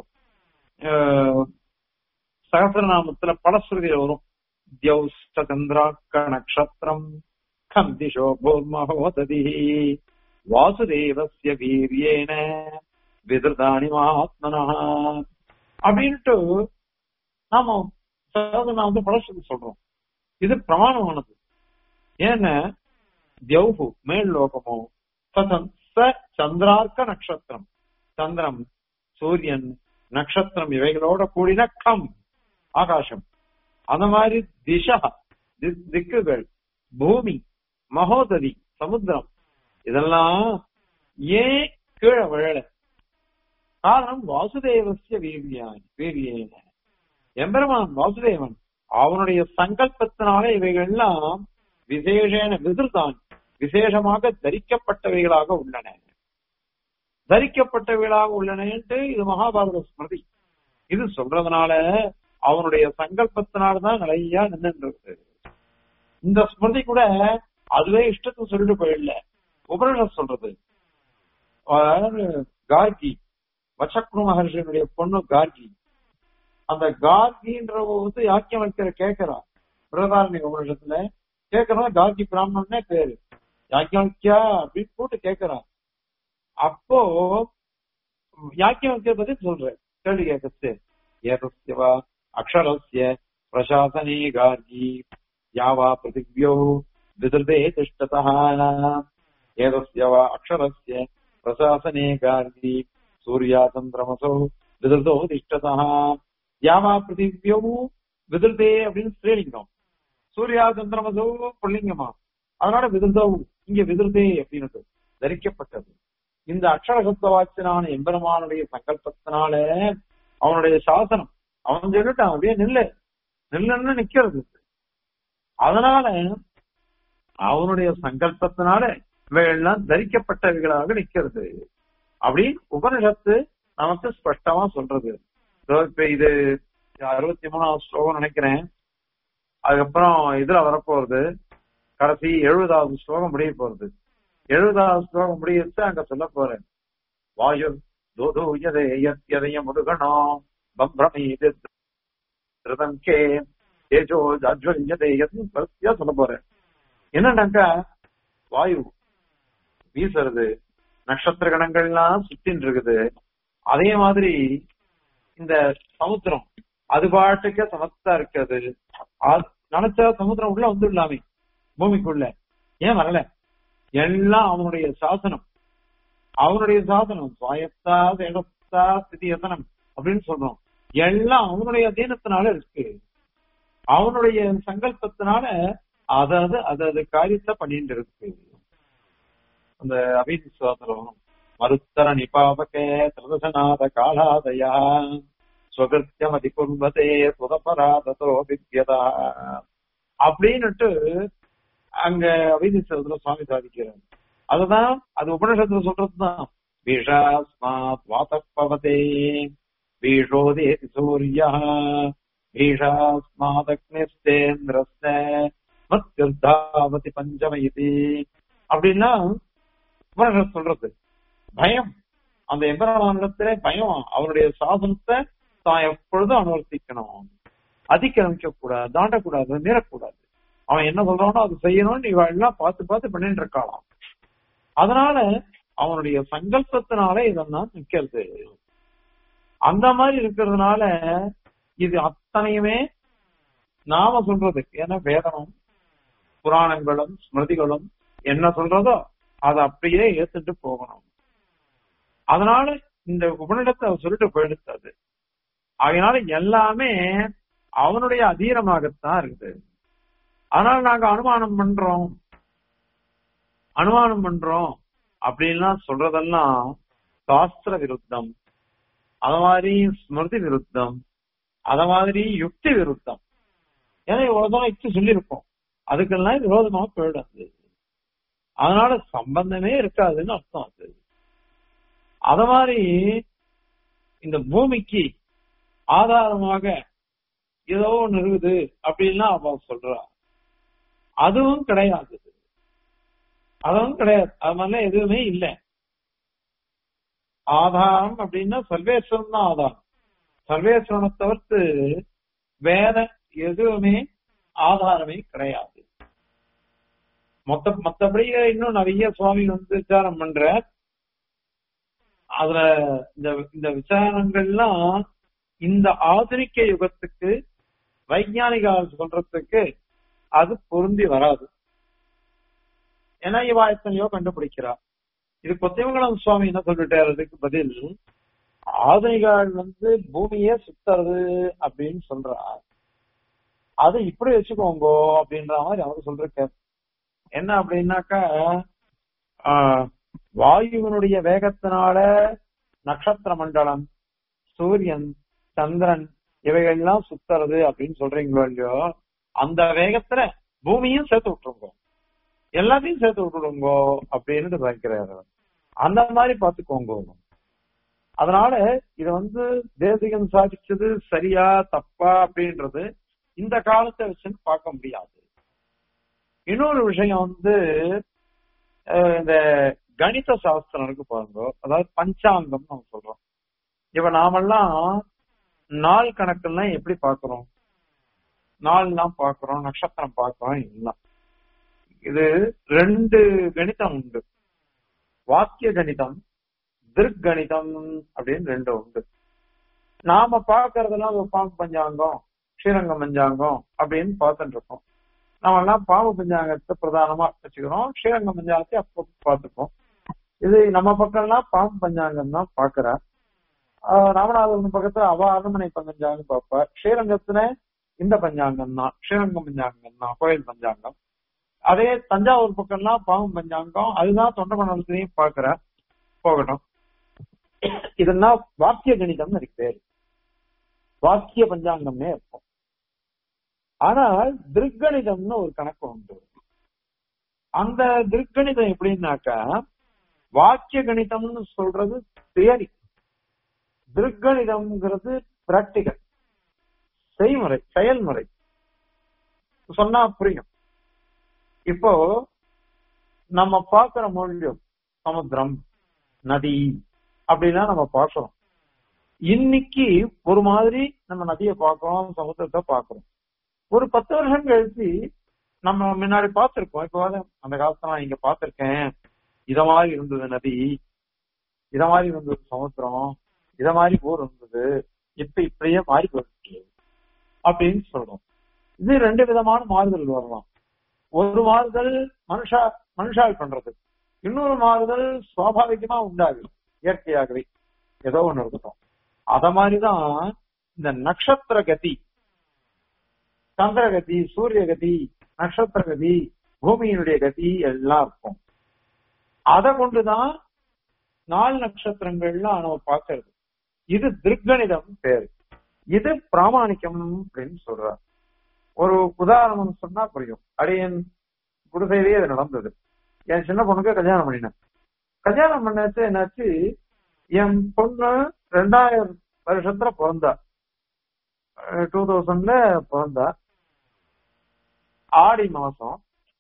சகசிரநாமத்துல படஸ்ருதியில வரும் தியௌஸ்தந்திராக்க நக்ஷத்திரம் கம் திசோ பூர்மஹோததி வாசுதேவசிய வீரியேன விதிர்தானி மகாத்மனா அப்படின்ட்டு நாம சகசிரநாமத்தை படஸ்ருதி சொல்றோம் இது பிரமாணமானது ஏன்னா தியௌஹு மேல் லோகமோ சதம் ச சந்திரார்க்க நட்சத்திரம் சந்திரம் சூரியன் நட்சத்திரம் இவைகளோட கூடின கம் ஆகாசம் அந்த மாதிரி திசா திக்குகள் பூமி மகோதரி சமுத்திரம் இதெல்லாம் ஏன் கீழே விழல காரணம் வாசுதேவசிய வீரியான் வீரியேன எம்பெருமான் வாசுதேவன் அவனுடைய சங்கல்பத்தினாலே இவைகள்லாம் விசேஷன விதிர்தான் விசேஷமாக தரிக்கப்பட்டவைகளாக உள்ளன தரிக்கப்பட்டவைகளாக உள்ளனன்ட்டு இது மகாபாரத ஸ்மிருதி இது சொல்றதுனால அவனுடைய சங்கல்பத்தினால்தான் நிறைய நின்று இந்த ஸ்மிருதி கூட அதுவே இஷ்டத்துக்கு சொல்லிட்டு போயிடல உபரிஷத் சொல்றது கார்கி வச்சக்ரு மகர்ஷியனுடைய பொண்ணு கார்கி அந்த கார்கின்றவ வந்து யாக்கியம் வைக்கிற கேட்கிறா பிரதாரணி உபனிஷத்துல கேட்கறோம் கார்கி பிராமணனே பேரு யாக்கியவல்கியா அப்படின்னு போட்டு கேட்கிறான் அப்போ யாக்கியவல்கிய பத்தி சொல்றேன் கேள்வி கேட்கறது ஏதஸ்யவா அக்ஷரஸ்ய பிரசாசனே கார்கி யாவா பிருத்திவ்யோ விதிருதே திஷ்டதா ஏதஸ்யவா அக்ஷரஸ்ய பிரசாசனே கார்கி சூர்யா சந்திரமசோ விதிருதோ திஷ்டதா யாவா பிருத்திவ்யோ விதிருதே அப்படின்னு ஸ்ரீலிங்கம் சூர்யா சந்திரமசோ புள்ளிங்கமா அதனால விதிர்தவும் இங்க விதிர்தே அப்படின்னு தரிக்கப்பட்டது இந்த அக்ஷரசப்த வாச்சினான எம்பெருமானுடைய சங்கல்பத்தினால அவனுடைய சாசனம் அவன் சொல்லிட்டான் அப்படியே நில்லு நில்லுன்னு நிக்கிறது அதனால அவனுடைய சங்கல்பத்தினால இவைகள்லாம் தரிக்கப்பட்டவைகளாக நிக்கிறது அப்படின்னு உபனிஷத்து நமக்கு ஸ்பஷ்டமா சொல்றது இப்ப இது அறுபத்தி மூணாவது ஸ்லோகம் நினைக்கிறேன் அதுக்கப்புறம் இதுல வரப்போறது கடைசி எழுபதாவது ஸ்லோகம் முடிய போறது எழுபதாவது ஸ்லோகம் முடியச்சு அங்க சொல்ல போறேன் வாயு தூதூயதே எதைய முருகணம் பம்பிரமீது திருதம் கே தேஜோ ஜாஜ்வலியதே பரிசியா சொல்ல போறேன் என்னன்னாக்கா வாயு வீசுறது நட்சத்திர கணங்கள்லாம் சுத்தின்னு இருக்குது அதே மாதிரி இந்த சமுத்திரம் அது பாட்டுக்கு சமத்தா இருக்கிறது நினைச்சா சமுத்திரம் உள்ள வந்துடலாமே பூமிக்குள்ள ஏன் வரல எல்லாம் அவனுடைய சாசனம் அவனுடைய சாசனம் சுவாயத்தா தேகத்தா ஸ்திதி யசனம் அப்படின்னு சொல்றோம் எல்லாம் அவனுடைய அதீனத்தினால இருக்கு அவனுடைய சங்கல்பத்தினால அதாவது அதாவது காரியத்தை பண்ணிட்டு இருக்கு அந்த அபிதி சுவாசனம் மருத்தர நிபாபகே திரதசநாத காலாதயா ஸ்வகிருத்தியம் அதிகுர்வதே சுதபராதோ வித்யதா அப்படின்னுட்டு அங்க அபிதிசத்துல சுவாமி சாதிக்கிறார் அதுதான் அது உபனிஷத்துல சொல்றதுதான் பீஷாஸ்மாத் வாதப்பவதே பீஷோதே சூரிய பீஷாஸ்மாதக்னிஸ்தேந்திரஸ்த மத்யுர்தாவதி பஞ்சம இது அப்படின்னா உபனிஷத் சொல்றது பயம் அந்த எம்பரமானிடத்துல பயம் அவருடைய சாசனத்தை தான் எப்பொழுதும் அனுவர்த்திக்கணும் அதிக்கிரமிக்க கூடாது தாண்டக்கூடாது மீறக்கூடாது அவன் என்ன சொல்றானோ அது செய்யணும்னு இவ எல்லாம் பார்த்து பார்த்து பண்ணிட்டு இருக்காளாம் அதனால அவனுடைய சங்கல்பத்தினால இதெல்லாம் நிக்கிறது அந்த மாதிரி இருக்கிறதுனால இது அத்தனையுமே நாம சொல்றது ஏன்னா வேதனம் புராணங்களும் ஸ்மிருதிகளும் என்ன சொல்றதோ அதை அப்படியே ஏத்துட்டு போகணும் அதனால இந்த உபனிடத்தை அவர் சொல்லிட்டு போயிடுத்தாது அதனால எல்லாமே அவனுடைய அதீனமாகத்தான் இருக்குது அதனால நாங்க அனுமானம் பண்றோம் அனுமானம் பண்றோம் அப்படின்லாம் சொல்றதெல்லாம் சாஸ்திர விருத்தம் அத மாதிரி ஸ்மிருதி விருத்தம் அத மாதிரி யுக்தி விருத்தம் ஏன்னா இவ்வளவுதான் யுக்தி சொல்லியிருக்கோம் அதுக்கெல்லாம் விரோதமா போயிடாது அதனால சம்பந்தமே இருக்காதுன்னு அர்த்தம் அது அத மாதிரி இந்த பூமிக்கு ஆதாரமாக ஏதோ ஒண்ணு இருக்குது அப்படின்னா அவ சொல்றா அதுவும் கிடையாது அதுவும் கிடையாது அது மாதிரிலாம் எதுவுமே இல்லை ஆதாரம் அப்படின்னா சர்வேஸ்வரன் தான் ஆதாரம் சர்வேஸ்வரனை தவிர்த்து வேற எதுவுமே ஆதாரமே கிடையாது மொத்த மத்தபடி இன்னும் நிறைய சுவாமி வந்து விசாரம் பண்ற அதுல இந்த இந்த விசாரணங்கள்லாம் இந்த ஆధుனிக்க யுகத்துக்கு வைஜானிகால் சொல்றதுக்கு அது பொருந்தி வராது ஏன்னா இவா எத்தனையோ கண்டுபிடிக்கிறா இது கொத்தியமங்கலம் சுவாமி என்ன சொல்லிட்டாரு அதுக்கு பதில் ஆதனிகால் வந்து பூமியே சுத்துறது அப்படின்னு சொல்றா அது இப்படி வச்சுக்கோங்கோ அப்படின்ற மாதிரி அவர் சொல்றாரு என்ன அப்படின்னாக்கா வாயுவினுடைய வேகத்தினால நட்சத்திர மண்டலம் சூரியன் சந்திரன் இவைகள்லாம் சுத்துறது அப்படின்னு சொல்றீங்களோ இல்லையோ அந்த வேகத்துல பூமியும் சேர்த்து விட்டுருங்க எல்லாத்தையும் சேர்த்து விட்டுடுங்க அப்படின்னு வைக்கிறாரு அந்த மாதிரி பாத்துக்கோங்க அதனால இது வந்து தேசிகன் சாதிச்சது சரியா தப்பா அப்படின்றது இந்த காலத்தை வச்சுன்னு பார்க்க முடியாது இன்னொரு விஷயம் வந்து இந்த கணித சாஸ்திரம் இருக்கு பாருங்க அதாவது பஞ்சாங்கம் நம்ம சொல்றோம் இப்ப நாமெல்லாம் நாள் கணக்கெல்லாம் எப்படி பாக்குறோம் நாள்லாம் பாக்குறோம் நட்சத்திரம் பாக்குறோம் எல்லாம் இது ரெண்டு கணிதம் உண்டு வாக்கிய கணிதம் திருக்கணிதம் அப்படின்னு ரெண்டு உண்டு நாம பாக்குறதெல்லாம் ஒரு பாம்பு பஞ்சாங்கம் ஸ்ரீரங்க பஞ்சாங்கம் அப்படின்னு பார்த்துட்டு இருக்கோம் நம்ம எல்லாம் பாம்பு பஞ்சாங்கத்தை பிரதானமா வச்சுக்கிறோம் ஸ்ரீரங்க பஞ்சாங்கத்தை அப்போ பார்த்துப்போம் இது நம்ம பக்கம்லாம் பாம்பு பஞ்சாங்கம் தான் பாக்குறா ஆஹ் ராமநாதபுரம் பக்கத்துல அவ அரண்மனை பஞ்சாங்கம் பார்ப்பா ஸ்ரீரங்கத்துல இந்த பஞ்சாங்கம் தான் ஸ்ரீரங்கம் பஞ்சாங்கம் தான் கோயில் பஞ்சாங்கம் அதே தஞ்சாவூர் பக்கம்லாம் பாம்பு பஞ்சாங்கம் அதுதான் தொண்டமண்டலத்திலையும் பாக்குற போகட்டும் இதெல்லாம் வாக்கிய கணிதம்னு இருக்கு பேரு வாக்கிய பஞ்சாங்கம்னே இருக்கும் ஆனால் திருக்கணிதம்னு ஒரு கணக்கு உண்டு அந்த திருக்கணிதம் எப்படின்னாக்கா வாக்கிய கணிதம்னு சொல்றது தியரி திருக்கணிதம்ங்கிறது பிராக்டிகல் செய்முறை செயல்முறை சொன்னா புரியும் இப்போ நம்ம பாக்குற மொழியும் சமுத்திரம் நதி அப்படிலாம் நம்ம பார்க்கிறோம் இன்னைக்கு ஒரு மாதிரி நம்ம நதியை பார்க்கிறோம் சமுத்திரத்தை பார்க்கிறோம் ஒரு பத்து வருஷம் கழிச்சு நம்ம முன்னாடி பார்த்திருக்கோம் இப்போ அந்த காலத்துல நான் இங்க பார்த்திருக்கேன் இத மாதிரி இருந்தது நதி இத மாதிரி இருந்தது சமுத்திரம் இத மாதிரி ஊர் இருந்தது இப்ப இப்படியே மாறி போயிருக்கு அப்படின்னு சொல்றோம் இது ரெண்டு விதமான மாறுதல் வரலாம் ஒரு மாறுதல் மனுஷா மனுஷால் பண்றது இன்னொரு மாறுதல் சுவாபாவிகமா உண்டாகுது இயற்கையாகவே ஏதோ ஒண்ணு இருக்கட்டும் அத மாதிரிதான் இந்த நட்சத்திர கதி சந்திரகதி சூரிய கதி நட்சத்திர கதி பூமியினுடைய கதி எல்லாம் இருக்கும் அதை கொண்டுதான் நாலு நட்சத்திரங்கள்லாம் நம்ம பார்க்கறது இது திருக்கணிதம் பேரு இது பிராமணிக்கம் அப்படின்னு சொல்றார் ஒரு உதாரணம் சொன்னா புரியும் அடையன் குடிசையிலேயே அது நடந்தது என் சின்ன பொண்ணுக்கு கல்யாணம் பண்ணினேன் கல்யாணம் பண்ணச்சு என்னாச்சு என் பொண்ணு ரெண்டாயிரம் வருஷத்துல பிறந்தா டூ தௌசண்ட்ல பிறந்தா ஆடி மாசம்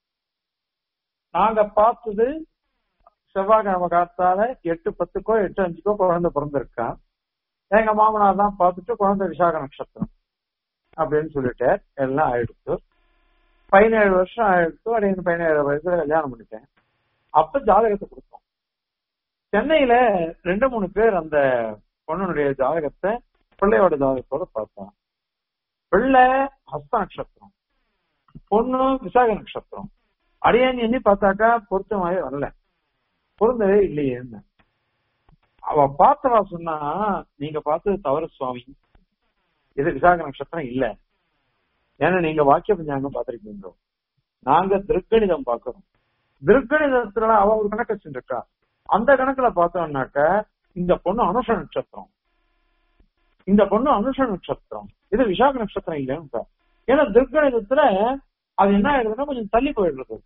நாங்க பார்த்தது செவ்வாய்க்கிழமை காத்தால எட்டு பத்துக்கோ எட்டு அஞ்சுக்கோ குழந்தை பிறந்திருக்கா எங்க மாமனார் தான் பார்த்துட்டு குழந்தை விசாக நட்சத்திரம் அப்படின்னு சொல்லிட்டு எல்லாம் ஆயிடுச்சு பதினேழு வருஷம் ஆயிடுச்சு அப்படின்னு பதினேழு வயசுல கல்யாணம் பண்ணிட்டேன் அப்ப ஜாதகத்தை கொடுத்தோம் சென்னையில ரெண்டு மூணு பேர் அந்த பொண்ணுடைய ஜாதகத்தை பிள்ளையோட ஜாதகத்தோட பார்த்தான் பிள்ளை ஹஸ்த நட்சத்திரம் பொண்ணு விசாக நட்சத்திரம் அடியான் எண்ணி பார்த்தாக்கா பொருத்தமாவே வரல பொருந்தவே இல்லையே அவ பார்த்தவா சொன்னா நீங்க பார்த்தது தவறு சுவாமி இது விசாக நட்சத்திரம் இல்ல ஏன்னா நீங்க வாக்கிய பஞ்சாங்கம் பார்த்திருக்கீங்க நாங்க திருக்கணிதம் பார்க்கிறோம் திருக்கணிதத்துல அவ ஒரு கணக்கு வச்சுருக்கா அந்த கணக்குல பார்த்தோம்னாக்க இந்த பொண்ணு அனுஷ நட்சத்திரம் இந்த பொண்ணு அனுஷ நட்சத்திரம் இது விசாக நட்சத்திரம் இல்லைன்னு ஏன்னா திருக்கணிதத்துல அது என்ன ஆயிடுதுன்னா கொஞ்சம் தள்ளி போயிடுறது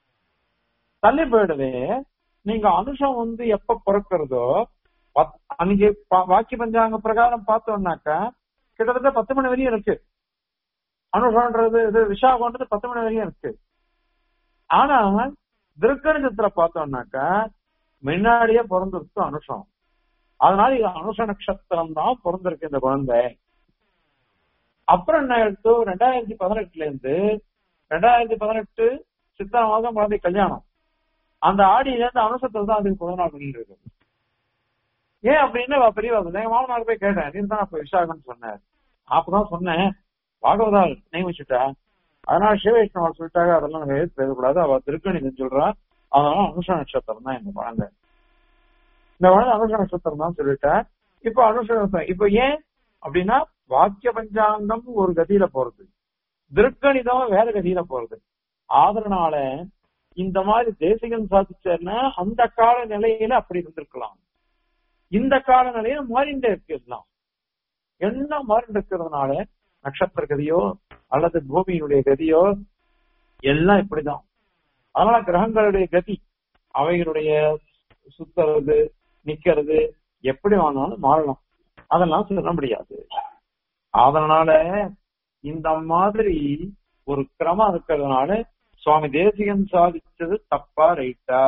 தள்ளி போயிடுது நீங்க அனுஷம் வந்து எப்ப பிறக்கிறதோ அன்னைக்கு வாக்கிய பஞ்சாங்க பிரகாரம் பார்த்தோம்னாக்கா கிட்டத்தட்ட பத்து மணி வரையும் இருக்கு அனுஷம்ன்றது இது விஷாகன்றது பத்து மணி வரையும் இருக்கு ஆனா திருக்கணிதத்துல பார்த்தோம்னாக்கா முன்னாடியே பிறந்திருக்கு அனுஷம் அதனால இது அனுஷ நட்சத்திரம் தான் பிறந்திருக்கு இந்த குழந்தை அப்புறம் என்ன எடுத்து ரெண்டாயிரத்தி பதினெட்டுல இருந்து ரெண்டாயிரத்தி பதினெட்டு சித்திரை மாதம் குழந்தை கல்யாணம் அந்த ஆடியில இருந்து அனுசத்தில் தான் அதுக்கு முதல் நாள் பண்ணிட்டு இருக்கு ஏன் அப்படின்னு பெரியவா எங்க மாமனார் போய் கேட்டேன் நீ தான் அப்ப விசாகம்னு சொன்னார் அப்பதான் சொன்னேன் பாகவதா நியமிச்சுட்டா அதனால சிவவைஷ்ணவர் சொல்லிட்டாங்க அதெல்லாம் நம்ம எதிர்த்து பேசக்கூடாது அவ திருக்கணிதம் சொல்றா அதனால அனுஷ நட்சத்திரம் தான் எங்க குழந்தை இந்த குழந்தை அனுஷ நட்சத்திரம் தான் சொல்லிட்டா இப்ப அனுஷ நட்சத்திரம் இப்ப ஏன் அப்படின்னா வாக்கிய பஞ்சாங்கம் ஒரு கதியில போறது திருக்கணிதம் வேற கதியில போறது அதனால இந்த மாதிரி தேசிகன் சாதிச்சேர்னா அந்த கால நிலையில அப்படி இருந்திருக்கலாம் இந்த கால நிலையில மாறிண்டே இருக்கலாம் என்ன மாறிண்டு இருக்கிறதுனால நட்சத்திர கதியோ அல்லது பூமியினுடைய கதியோ எல்லாம் இப்படிதான் அதனால கிரகங்களுடைய கதி அவைகளுடைய சுத்துறது நிக்கிறது எப்படி வேணாலும் மாறலாம் அதெல்லாம் சொல்ல முடியாது அதனால இந்த மாதிரி ஒரு கிரமம் இருக்கிறதுனால சுவாமி தேசிகன் சாதிச்சது தப்பா ரைட்டா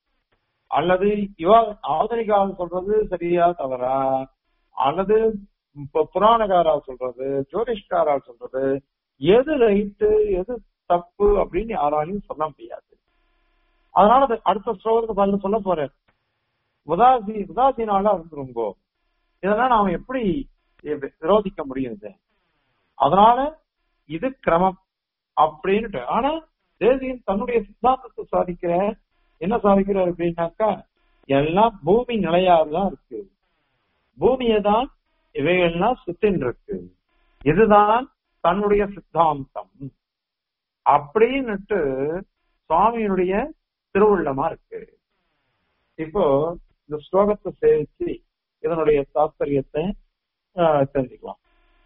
அல்லது இவா ஆதரிகால் சொல்றது சரியா தவறா அல்லது இப்ப புராணக்காரா சொல்றது ஜோதிஷ்காரா சொல்றது எது ரைட்டு எது தப்பு அப்படின்னு யாராலையும் சொல்ல முடியாது அதனால அது அடுத்த ஸ்லோகத்துக்கு பதில் சொல்ல போறேன் உதாசி உதாசீனால இருந்துருங்கோ இதெல்லாம் நாம எப்படி வி- விரோதிக்க முடியும் இது அதனால இது கிரமம் அப்படின்ட்டு ஆனா தேசியன் தன்னுடைய சித்தாந்தத்தை சாதிக்கிற என்ன சாதிக்கிறார் அப்படின்னாக்கா எல்லாம் பூமி நிலையாதான் இருக்கு பூமியை தான் இவைகள்லாம் சுத்தின் இருக்கு இதுதான் தன்னுடைய சித்தாந்தம் அப்படின்னுட்டு சுவாமியினுடைய திருவுள்ளமா இருக்கு இப்போ இந்த ஸ்லோகத்தை சேவிச்சு இதனுடைய தாத்பரியத்தை ஆஹ், தெரிஞ்சுக்கலாம்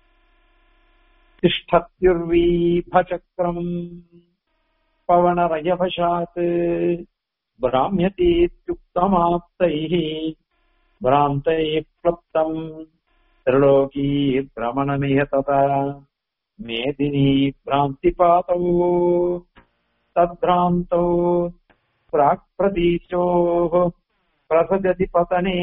तिष्ठत्युर्वीभचक्रम् पवनरयवशात् भ्राम्यतीत्युक्तमाप्तैः भ्रान्तैः क्लुप्तम् त्रिलोकी भ्रमणमिह तथा मेदिनी भ्रान्तिपातौ तद्भ्रान्तौ प्राक्प्रतीचोः प्रसजति पतने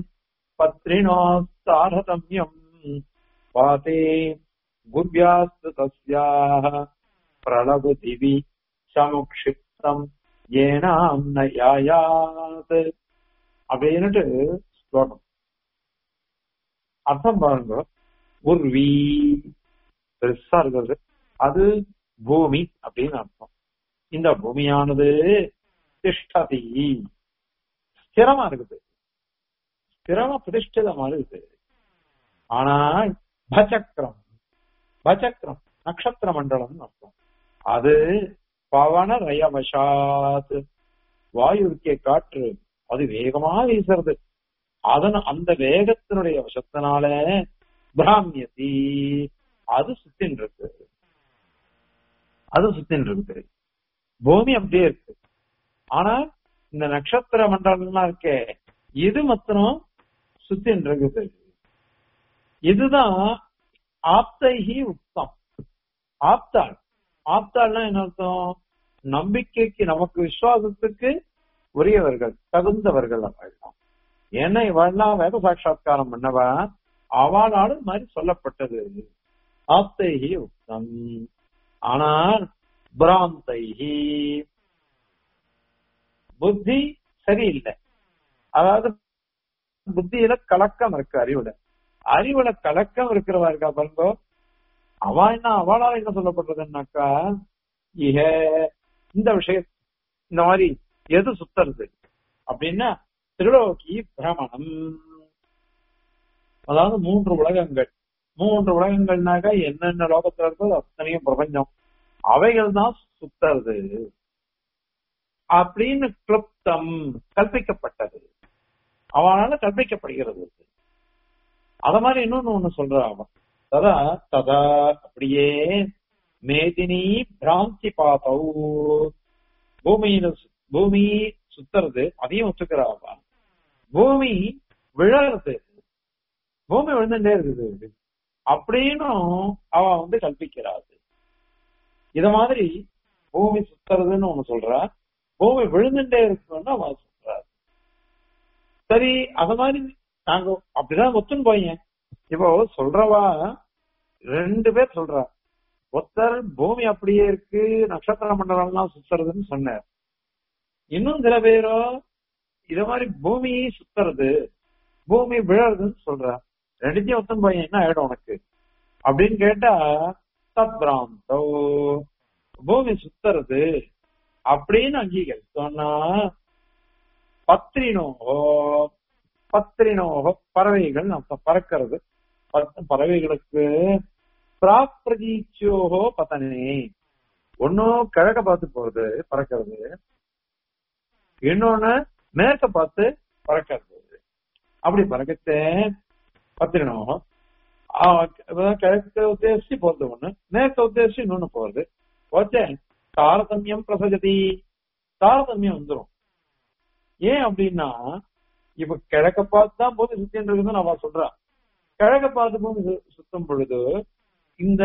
पत्रिणोस्तारतम्यम् पाते गुर्व्यास्तु तस्याः प्रलभुदिवि சமுக்ஷிப்தம் ஏனாம் ந யாயாத் அப்படின்னுட்டு ஸ்லோகம் அர்த்தம் பாருங்க உர்வி பெருசா இருக்கிறது அது பூமி அப்படின்னு அர்த்தம் இந்த பூமியானது திஷ்டதி ஸ்திரமா இருக்குது ஸ்திரமா பிரதிஷ்டிதமா இருக்குது ஆனா பச்சக்கரம் பச்சக்கரம் நட்சத்திர மண்டலம் அர்த்தம் அது பவன ரயவசாத் வாயு இருக்கே காற்று அது வேகமா வீசுறது அதன் அந்த வேகத்தினுடைய வசத்தினால பிராமியதி அது சுத்தின் இருக்கு அது சுத்தின் இருக்கு பூமி அப்படியே இருக்கு ஆனா இந்த நட்சத்திர மண்டலம்லாம் இருக்கே இது மாத்திரம் சுத்தின் இருக்குது இதுதான் ஆப்தைஹி உத்தம் ஆப்தாள் ஆப்தாள்னா என்ன அர்த்தம் நம்பிக்கைக்கு நமக்கு விசுவாசத்துக்கு உரியவர்கள் தகுந்தவர்கள் அவள்லாம் ஏன்னா இவள்லாம் வேத சாட்சா்காரம் பண்ணவா அவளால் இது மாதிரி சொல்லப்பட்டது ஆப்தைஹி உத்தம் ஆனால் பிராந்தைஹி புத்தி சரியில்லை அதாவது புத்தியில கலக்கம் இருக்கு அறிவுல அறிவுல கலக்கம் இருக்கிறவா இருக்கா பாருங்க அவ என்ன அவளால என்ன சொல்லப்படுறதுன்னாக்கா இக இந்த விஷயம் இந்த மாதிரி எது சுத்துறது அப்படின்னா திருலோகி பிரமணம் அதாவது மூன்று உலகங்கள் மூன்று உலகங்கள்னாக்கா என்னென்ன லோகத்துல இருக்கோ அது அத்தனையும் பிரபஞ்சம் அவைகள் தான் சுத்துறது அப்படின்னு கிளுப்தம் கற்பிக்கப்பட்டது அவனால கற்பிக்கப்படுகிறது அத மாதிரி இன்னொன்னு ஒண்ணு சொல்ற அவன் ததா ததா அப்படியே மேதினி பிராந்தி பாத்தௌ பூமியில சு- பூமி சுத்துறது அதையும் ஒத்துக்கிறாவா பூமி விழறது பூமி விழுந்துட்டே இருக்குது அப்படின்னும் அவ வந்து கல்பிக்கிறாரு இத மாதிரி பூமி சுத்துறதுன்னு ஒண்ணு சொல்றா பூமி விழுந்துட்டே இருக்குன்னு அவ சொல்றா சரி அத மாதிரி நாங்க அப்படிதான் ஒத்துன்னு போயேன் இப்போ சொல்றவா ரெண்டு பேர் சொல்றா ஒருத்தர் பூமி அப்படியே இருக்கு நட்சத்திர மண்டலம்லாம் சுத்துறதுன்னு சொன்னார் இன்னும் சில பேரோ இத மாதிரி பூமி சுத்துறது பூமி விழறதுன்னு சொல்றா ரெண்டுத்தையும் ஒத்தன் பையன் என்ன ஆயிடும் உனக்கு அப்படின்னு கேட்டா தத்பிராந்தோ பூமி சுத்துறது அப்படின்னு அங்கீகரித்தோம்னா பத்ரினோகோ பத்ரினோகோ பறவைகள் நம்ம பறக்கிறது பத்து பறவைகளுக்கு பிராப்ரதீச்சியோகோ பத்தனே ஒன்னும் கிழக்க பார்த்து போறது பறக்கிறது இன்னொன்னு மேற்க பார்த்து பறக்கிறது அப்படி பறக்கத்தே பத்திரினோகம் கிழக்கு உத்தேசிச்சு போறது ஒண்ணு மேற்க உத்தேசிச்சு இன்னொன்னு போறது ஓகே தாரதமியம் பிரசஜதி தாரதமியம் வந்துரும் ஏன் அப்படின்னா இப்ப கிழக்க பார்த்து தான் பூமி சுத்தின்னு இருக்குன்னு அவ சொல்றா கிழக்க பார்த்து பூமி சு- சுத்தும் பொழுது இந்த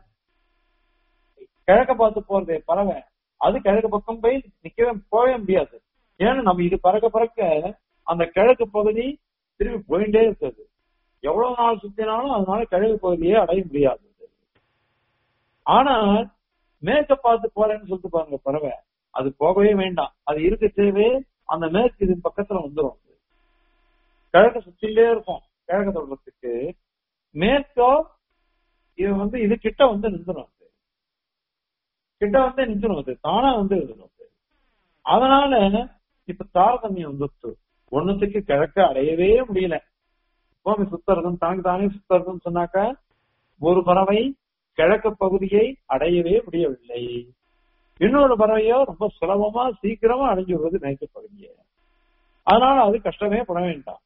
கிழக்க பார்த்து போறதே பறவை அது கிழக்கு பக்கம் போய் நிக்கவே போகவே முடியாது ஏன்னா நம்ம இது பறக்க பறக்க அந்த கிழக்கு பகுதி திரும்பி போயிட்டே இருக்குது எவ்வளவு நாள் சுத்தினாலும் அதனால கிழக்கு பகுதியை அடைய முடியாது ஆனா மேற்க பார்த்து போறேன்னு சொல்லிட்டு பாருங்க பறவை அது போகவே வேண்டாம் அது இருக்கச்சேவே அந்த மேற்கு இது பக்கத்துல வந்துடும் கிழக்க சுத்திலே இருக்கும் கிழக்க தொடர்றதுக்கு மேற்கோ இது வந்து இது கிட்ட வந்து நின்றுடும் அது கிட்ட வந்து நின்றுடும் அது தானா வந்து எழுதணும் அது அதனால இப்ப தாரதமியம் வந்துச்சு ஒண்ணுத்துக்கு கிழக்க அடையவே முடியல பூமி சுத்தறதும் தாங்க தானே சுத்தறதுன்னு சொன்னாக்கா ஒரு பறவை கிழக்கு பகுதியை அடையவே முடியவில்லை இன்னொரு பறவையோ ரொம்ப சுலபமா சீக்கிரமா அடைஞ்சு விடுவது மேற்கு பகுதியை அதனால அது கஷ்டமே பட வேண்டாம்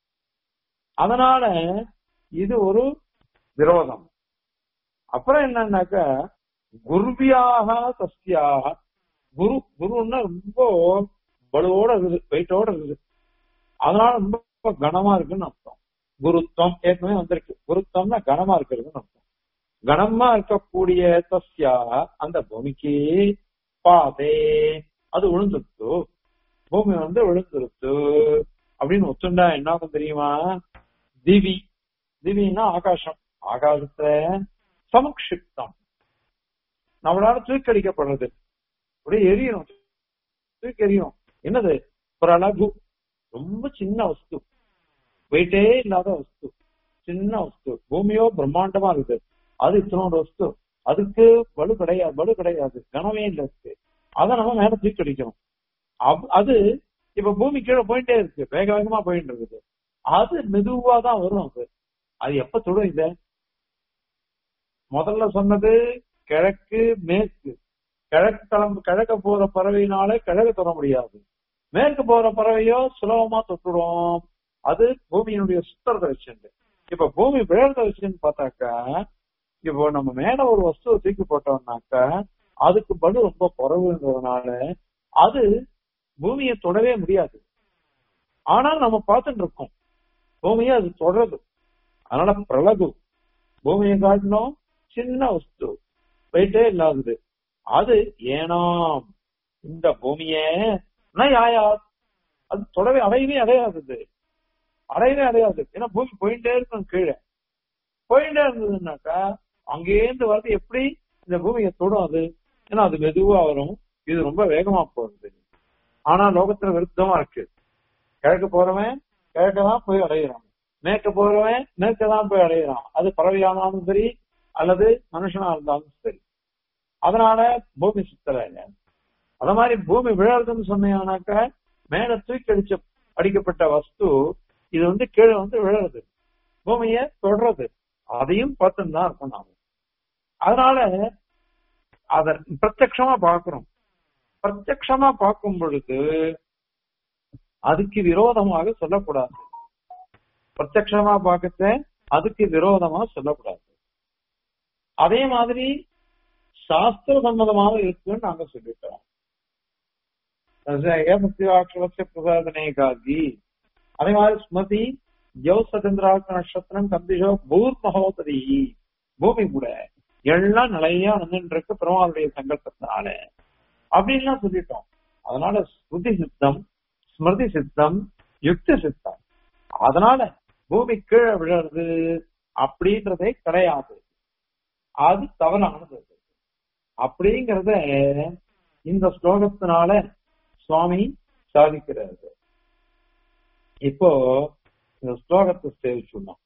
அதனால இது ஒரு விரோதம் அப்புறம் என்னன்னாக்கா குருவியாக சஸ்தியாக குரு குருன்னா ரொம்ப பலுவோட இருக்குது வெயிட்டோட இருக்குது அதனால ரொம்ப கனமா இருக்குன்னு அர்த்தம் குருத்துவம் ஏற்கனவே வந்திருக்கு குருத்துவம்னா கனமா இருக்கிறதுன்னு அர்த்தம் கனமா இருக்கக்கூடிய தஸ்யா அந்த பூமிக்கு பாதே அது விழுந்துருத்து பூமி வந்து விழுந்துருத்து அப்படின்னு ஒத்துண்டா என்ன ஆகும் தெரியுமா திவி திவின்னா ஆகாசம் ஆகாசத்துல சமக்ஷிப்தம் நம்மளால தூக்கடிக்கப்படுறது அப்படியே எரியணும் தூக்கி எரியும் என்னது பிரலகு ரொம்ப சின்ன வஸ்து வெயிட்டே இல்லாத வஸ்து சின்ன வஸ்து பூமியோ பிரம்மாண்டமா இருக்கு அது இத்தனோட வஸ்து அதுக்கு வலு கிடையாது வலு கிடையாது கனமே இல்லை இருக்கு அதை நம்ம மேல தூக்கடிக்கணும் அது இப்ப பூமி கீழே போயிட்டே இருக்கு வேக வேகமா போயிட்டு இருக்குது அது மெதுவா தான் வரும் அது அது எப்ப தொடும் இத முதல்ல சொன்னது கிழக்கு மேற்கு கிழக்கு கிளம்பு கிழக்க போற பறவையினால கிழக்கு தொட முடியாது மேற்கு போற பறவையோ சுலபமா தொட்டுடும் அது பூமியினுடைய சுத்தரத்தை வச்சுட்டு இப்ப பூமி விழறத வச்சுன்னு பார்த்தாக்கா இப்போ நம்ம மேல ஒரு வஸ்துவை தூக்கி போட்டோம்னாக்கா அதுக்கு பலு ரொம்ப குறைவுன்றதுனால அது பூமியை தொடவே முடியாது ஆனால் நம்ம பார்த்துட்டு இருக்கோம் பூமியை அது தொடருது அதனால பிரலகு பூமியை காட்டினோம் சின்ன வஸ்து வெயிட்டே இல்லாதது அது ஏனாம் இந்த பூமிய யாயா அது தொடவே அடையவே அடையாதது அடையவே அடையாது ஏன்னா பூமி போயிட்டே இருக்கும் கீழே போயிட்டே இருந்ததுன்னாக்கா அங்கேருந்து வரது எப்படி இந்த பூமியை தொடும் அது ஏன்னா அது மெதுவா வரும் இது ரொம்ப வேகமா போறது ஆனா லோகத்துல விருத்தமா இருக்கு கிழக்கு போறவன் கிழக்கதான் போய் அடையிறான் மேற்க போறவன் மேற்கதான் போய் அடையிறான் அது பறவையானாலும் சரி அல்லது மனுஷனா இருந்தாலும் சரி அதனால பூமி சுத்தல அத மாதிரி பூமி விழறதுன்னு சொன்னீங்கன்னாக்க மேல தூக்கி அடிச்ச அடிக்கப்பட்ட வஸ்து இது வந்து கீழே வந்து விழறது பூமிய தொடறது அதையும் பார்த்துன்னு தான் இருக்கும் நாம அதனால அத பிரத்யமா பார்க்கிறோம் பிரத்யமா பார்க்கும் பொழுது அதுக்கு விரோதமாக சொல்லக்கூடாது பிரத்யமா பார்க்கத்த அதுக்கு விரோதமா சொல்லக்கூடாது அதே மாதிரி சாஸ்திர சம்மதமாக இருக்குன்னு நாங்க சொல்லிட்டோம் ஏகமத்தியாட்சரஸ்ய பிரசாதனே காதி அதே மாதிரி ஸ்மதி ஜௌசந்திராக்க நட்சத்திரம் கந்திஷோ பூர் மகோதரி பூமி கூட எல்லாம் நிலையா வந்துட்டு இருக்கு பெருமாளுடைய சங்கல்பத்தினால அப்படின்லாம் சொல்லிட்டோம் அதனால ஸ்ருதி சித்தம் ஸ்மிருதி சித்தம் யுக்தி சித்தம் அதனால பூமி கீழே விழுறது அப்படின்றதே கிடையாது அது தவறானது அப்படிங்கறத இந்த ஸ்லோகத்தினால சுவாமி சாதிக்கிறாரு இப்போ இந்த ஸ்லோகத்தை சேவிச்சுடலாம்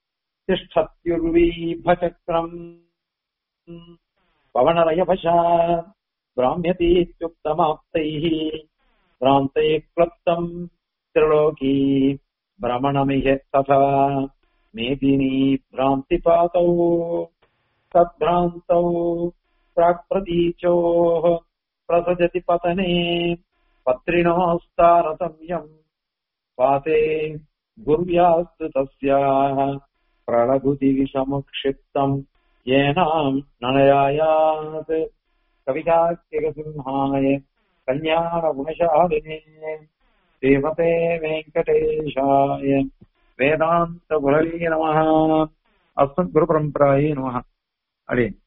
திஷ்டத்யுர்வீபச்சக்ரம் பவனரயபஷா பிராமியதீத்யுக்தமாப்தைः भ्रान्तैः क्लप्तम् त्रिलोकी भ्रमणमिह तथा मेदिनी भ्रान्तिपातौ तद्भ्रान्तौ प्राक्प्रतीचोः प्रसजति पतने पत्रिणोस्तारतम्यम् पाते गुर्व्यास्तु तस्याः प्रणभुतिविषमुक्षिप्तम् येनाम् ननयायात् कवितात्यगसिंहाय कल्याणगुणशालिने श्रीमते वेङ्कटेशाय वेदान्तगुरवे नमः अस्मद्गुरुपरम्परायै नमः अरे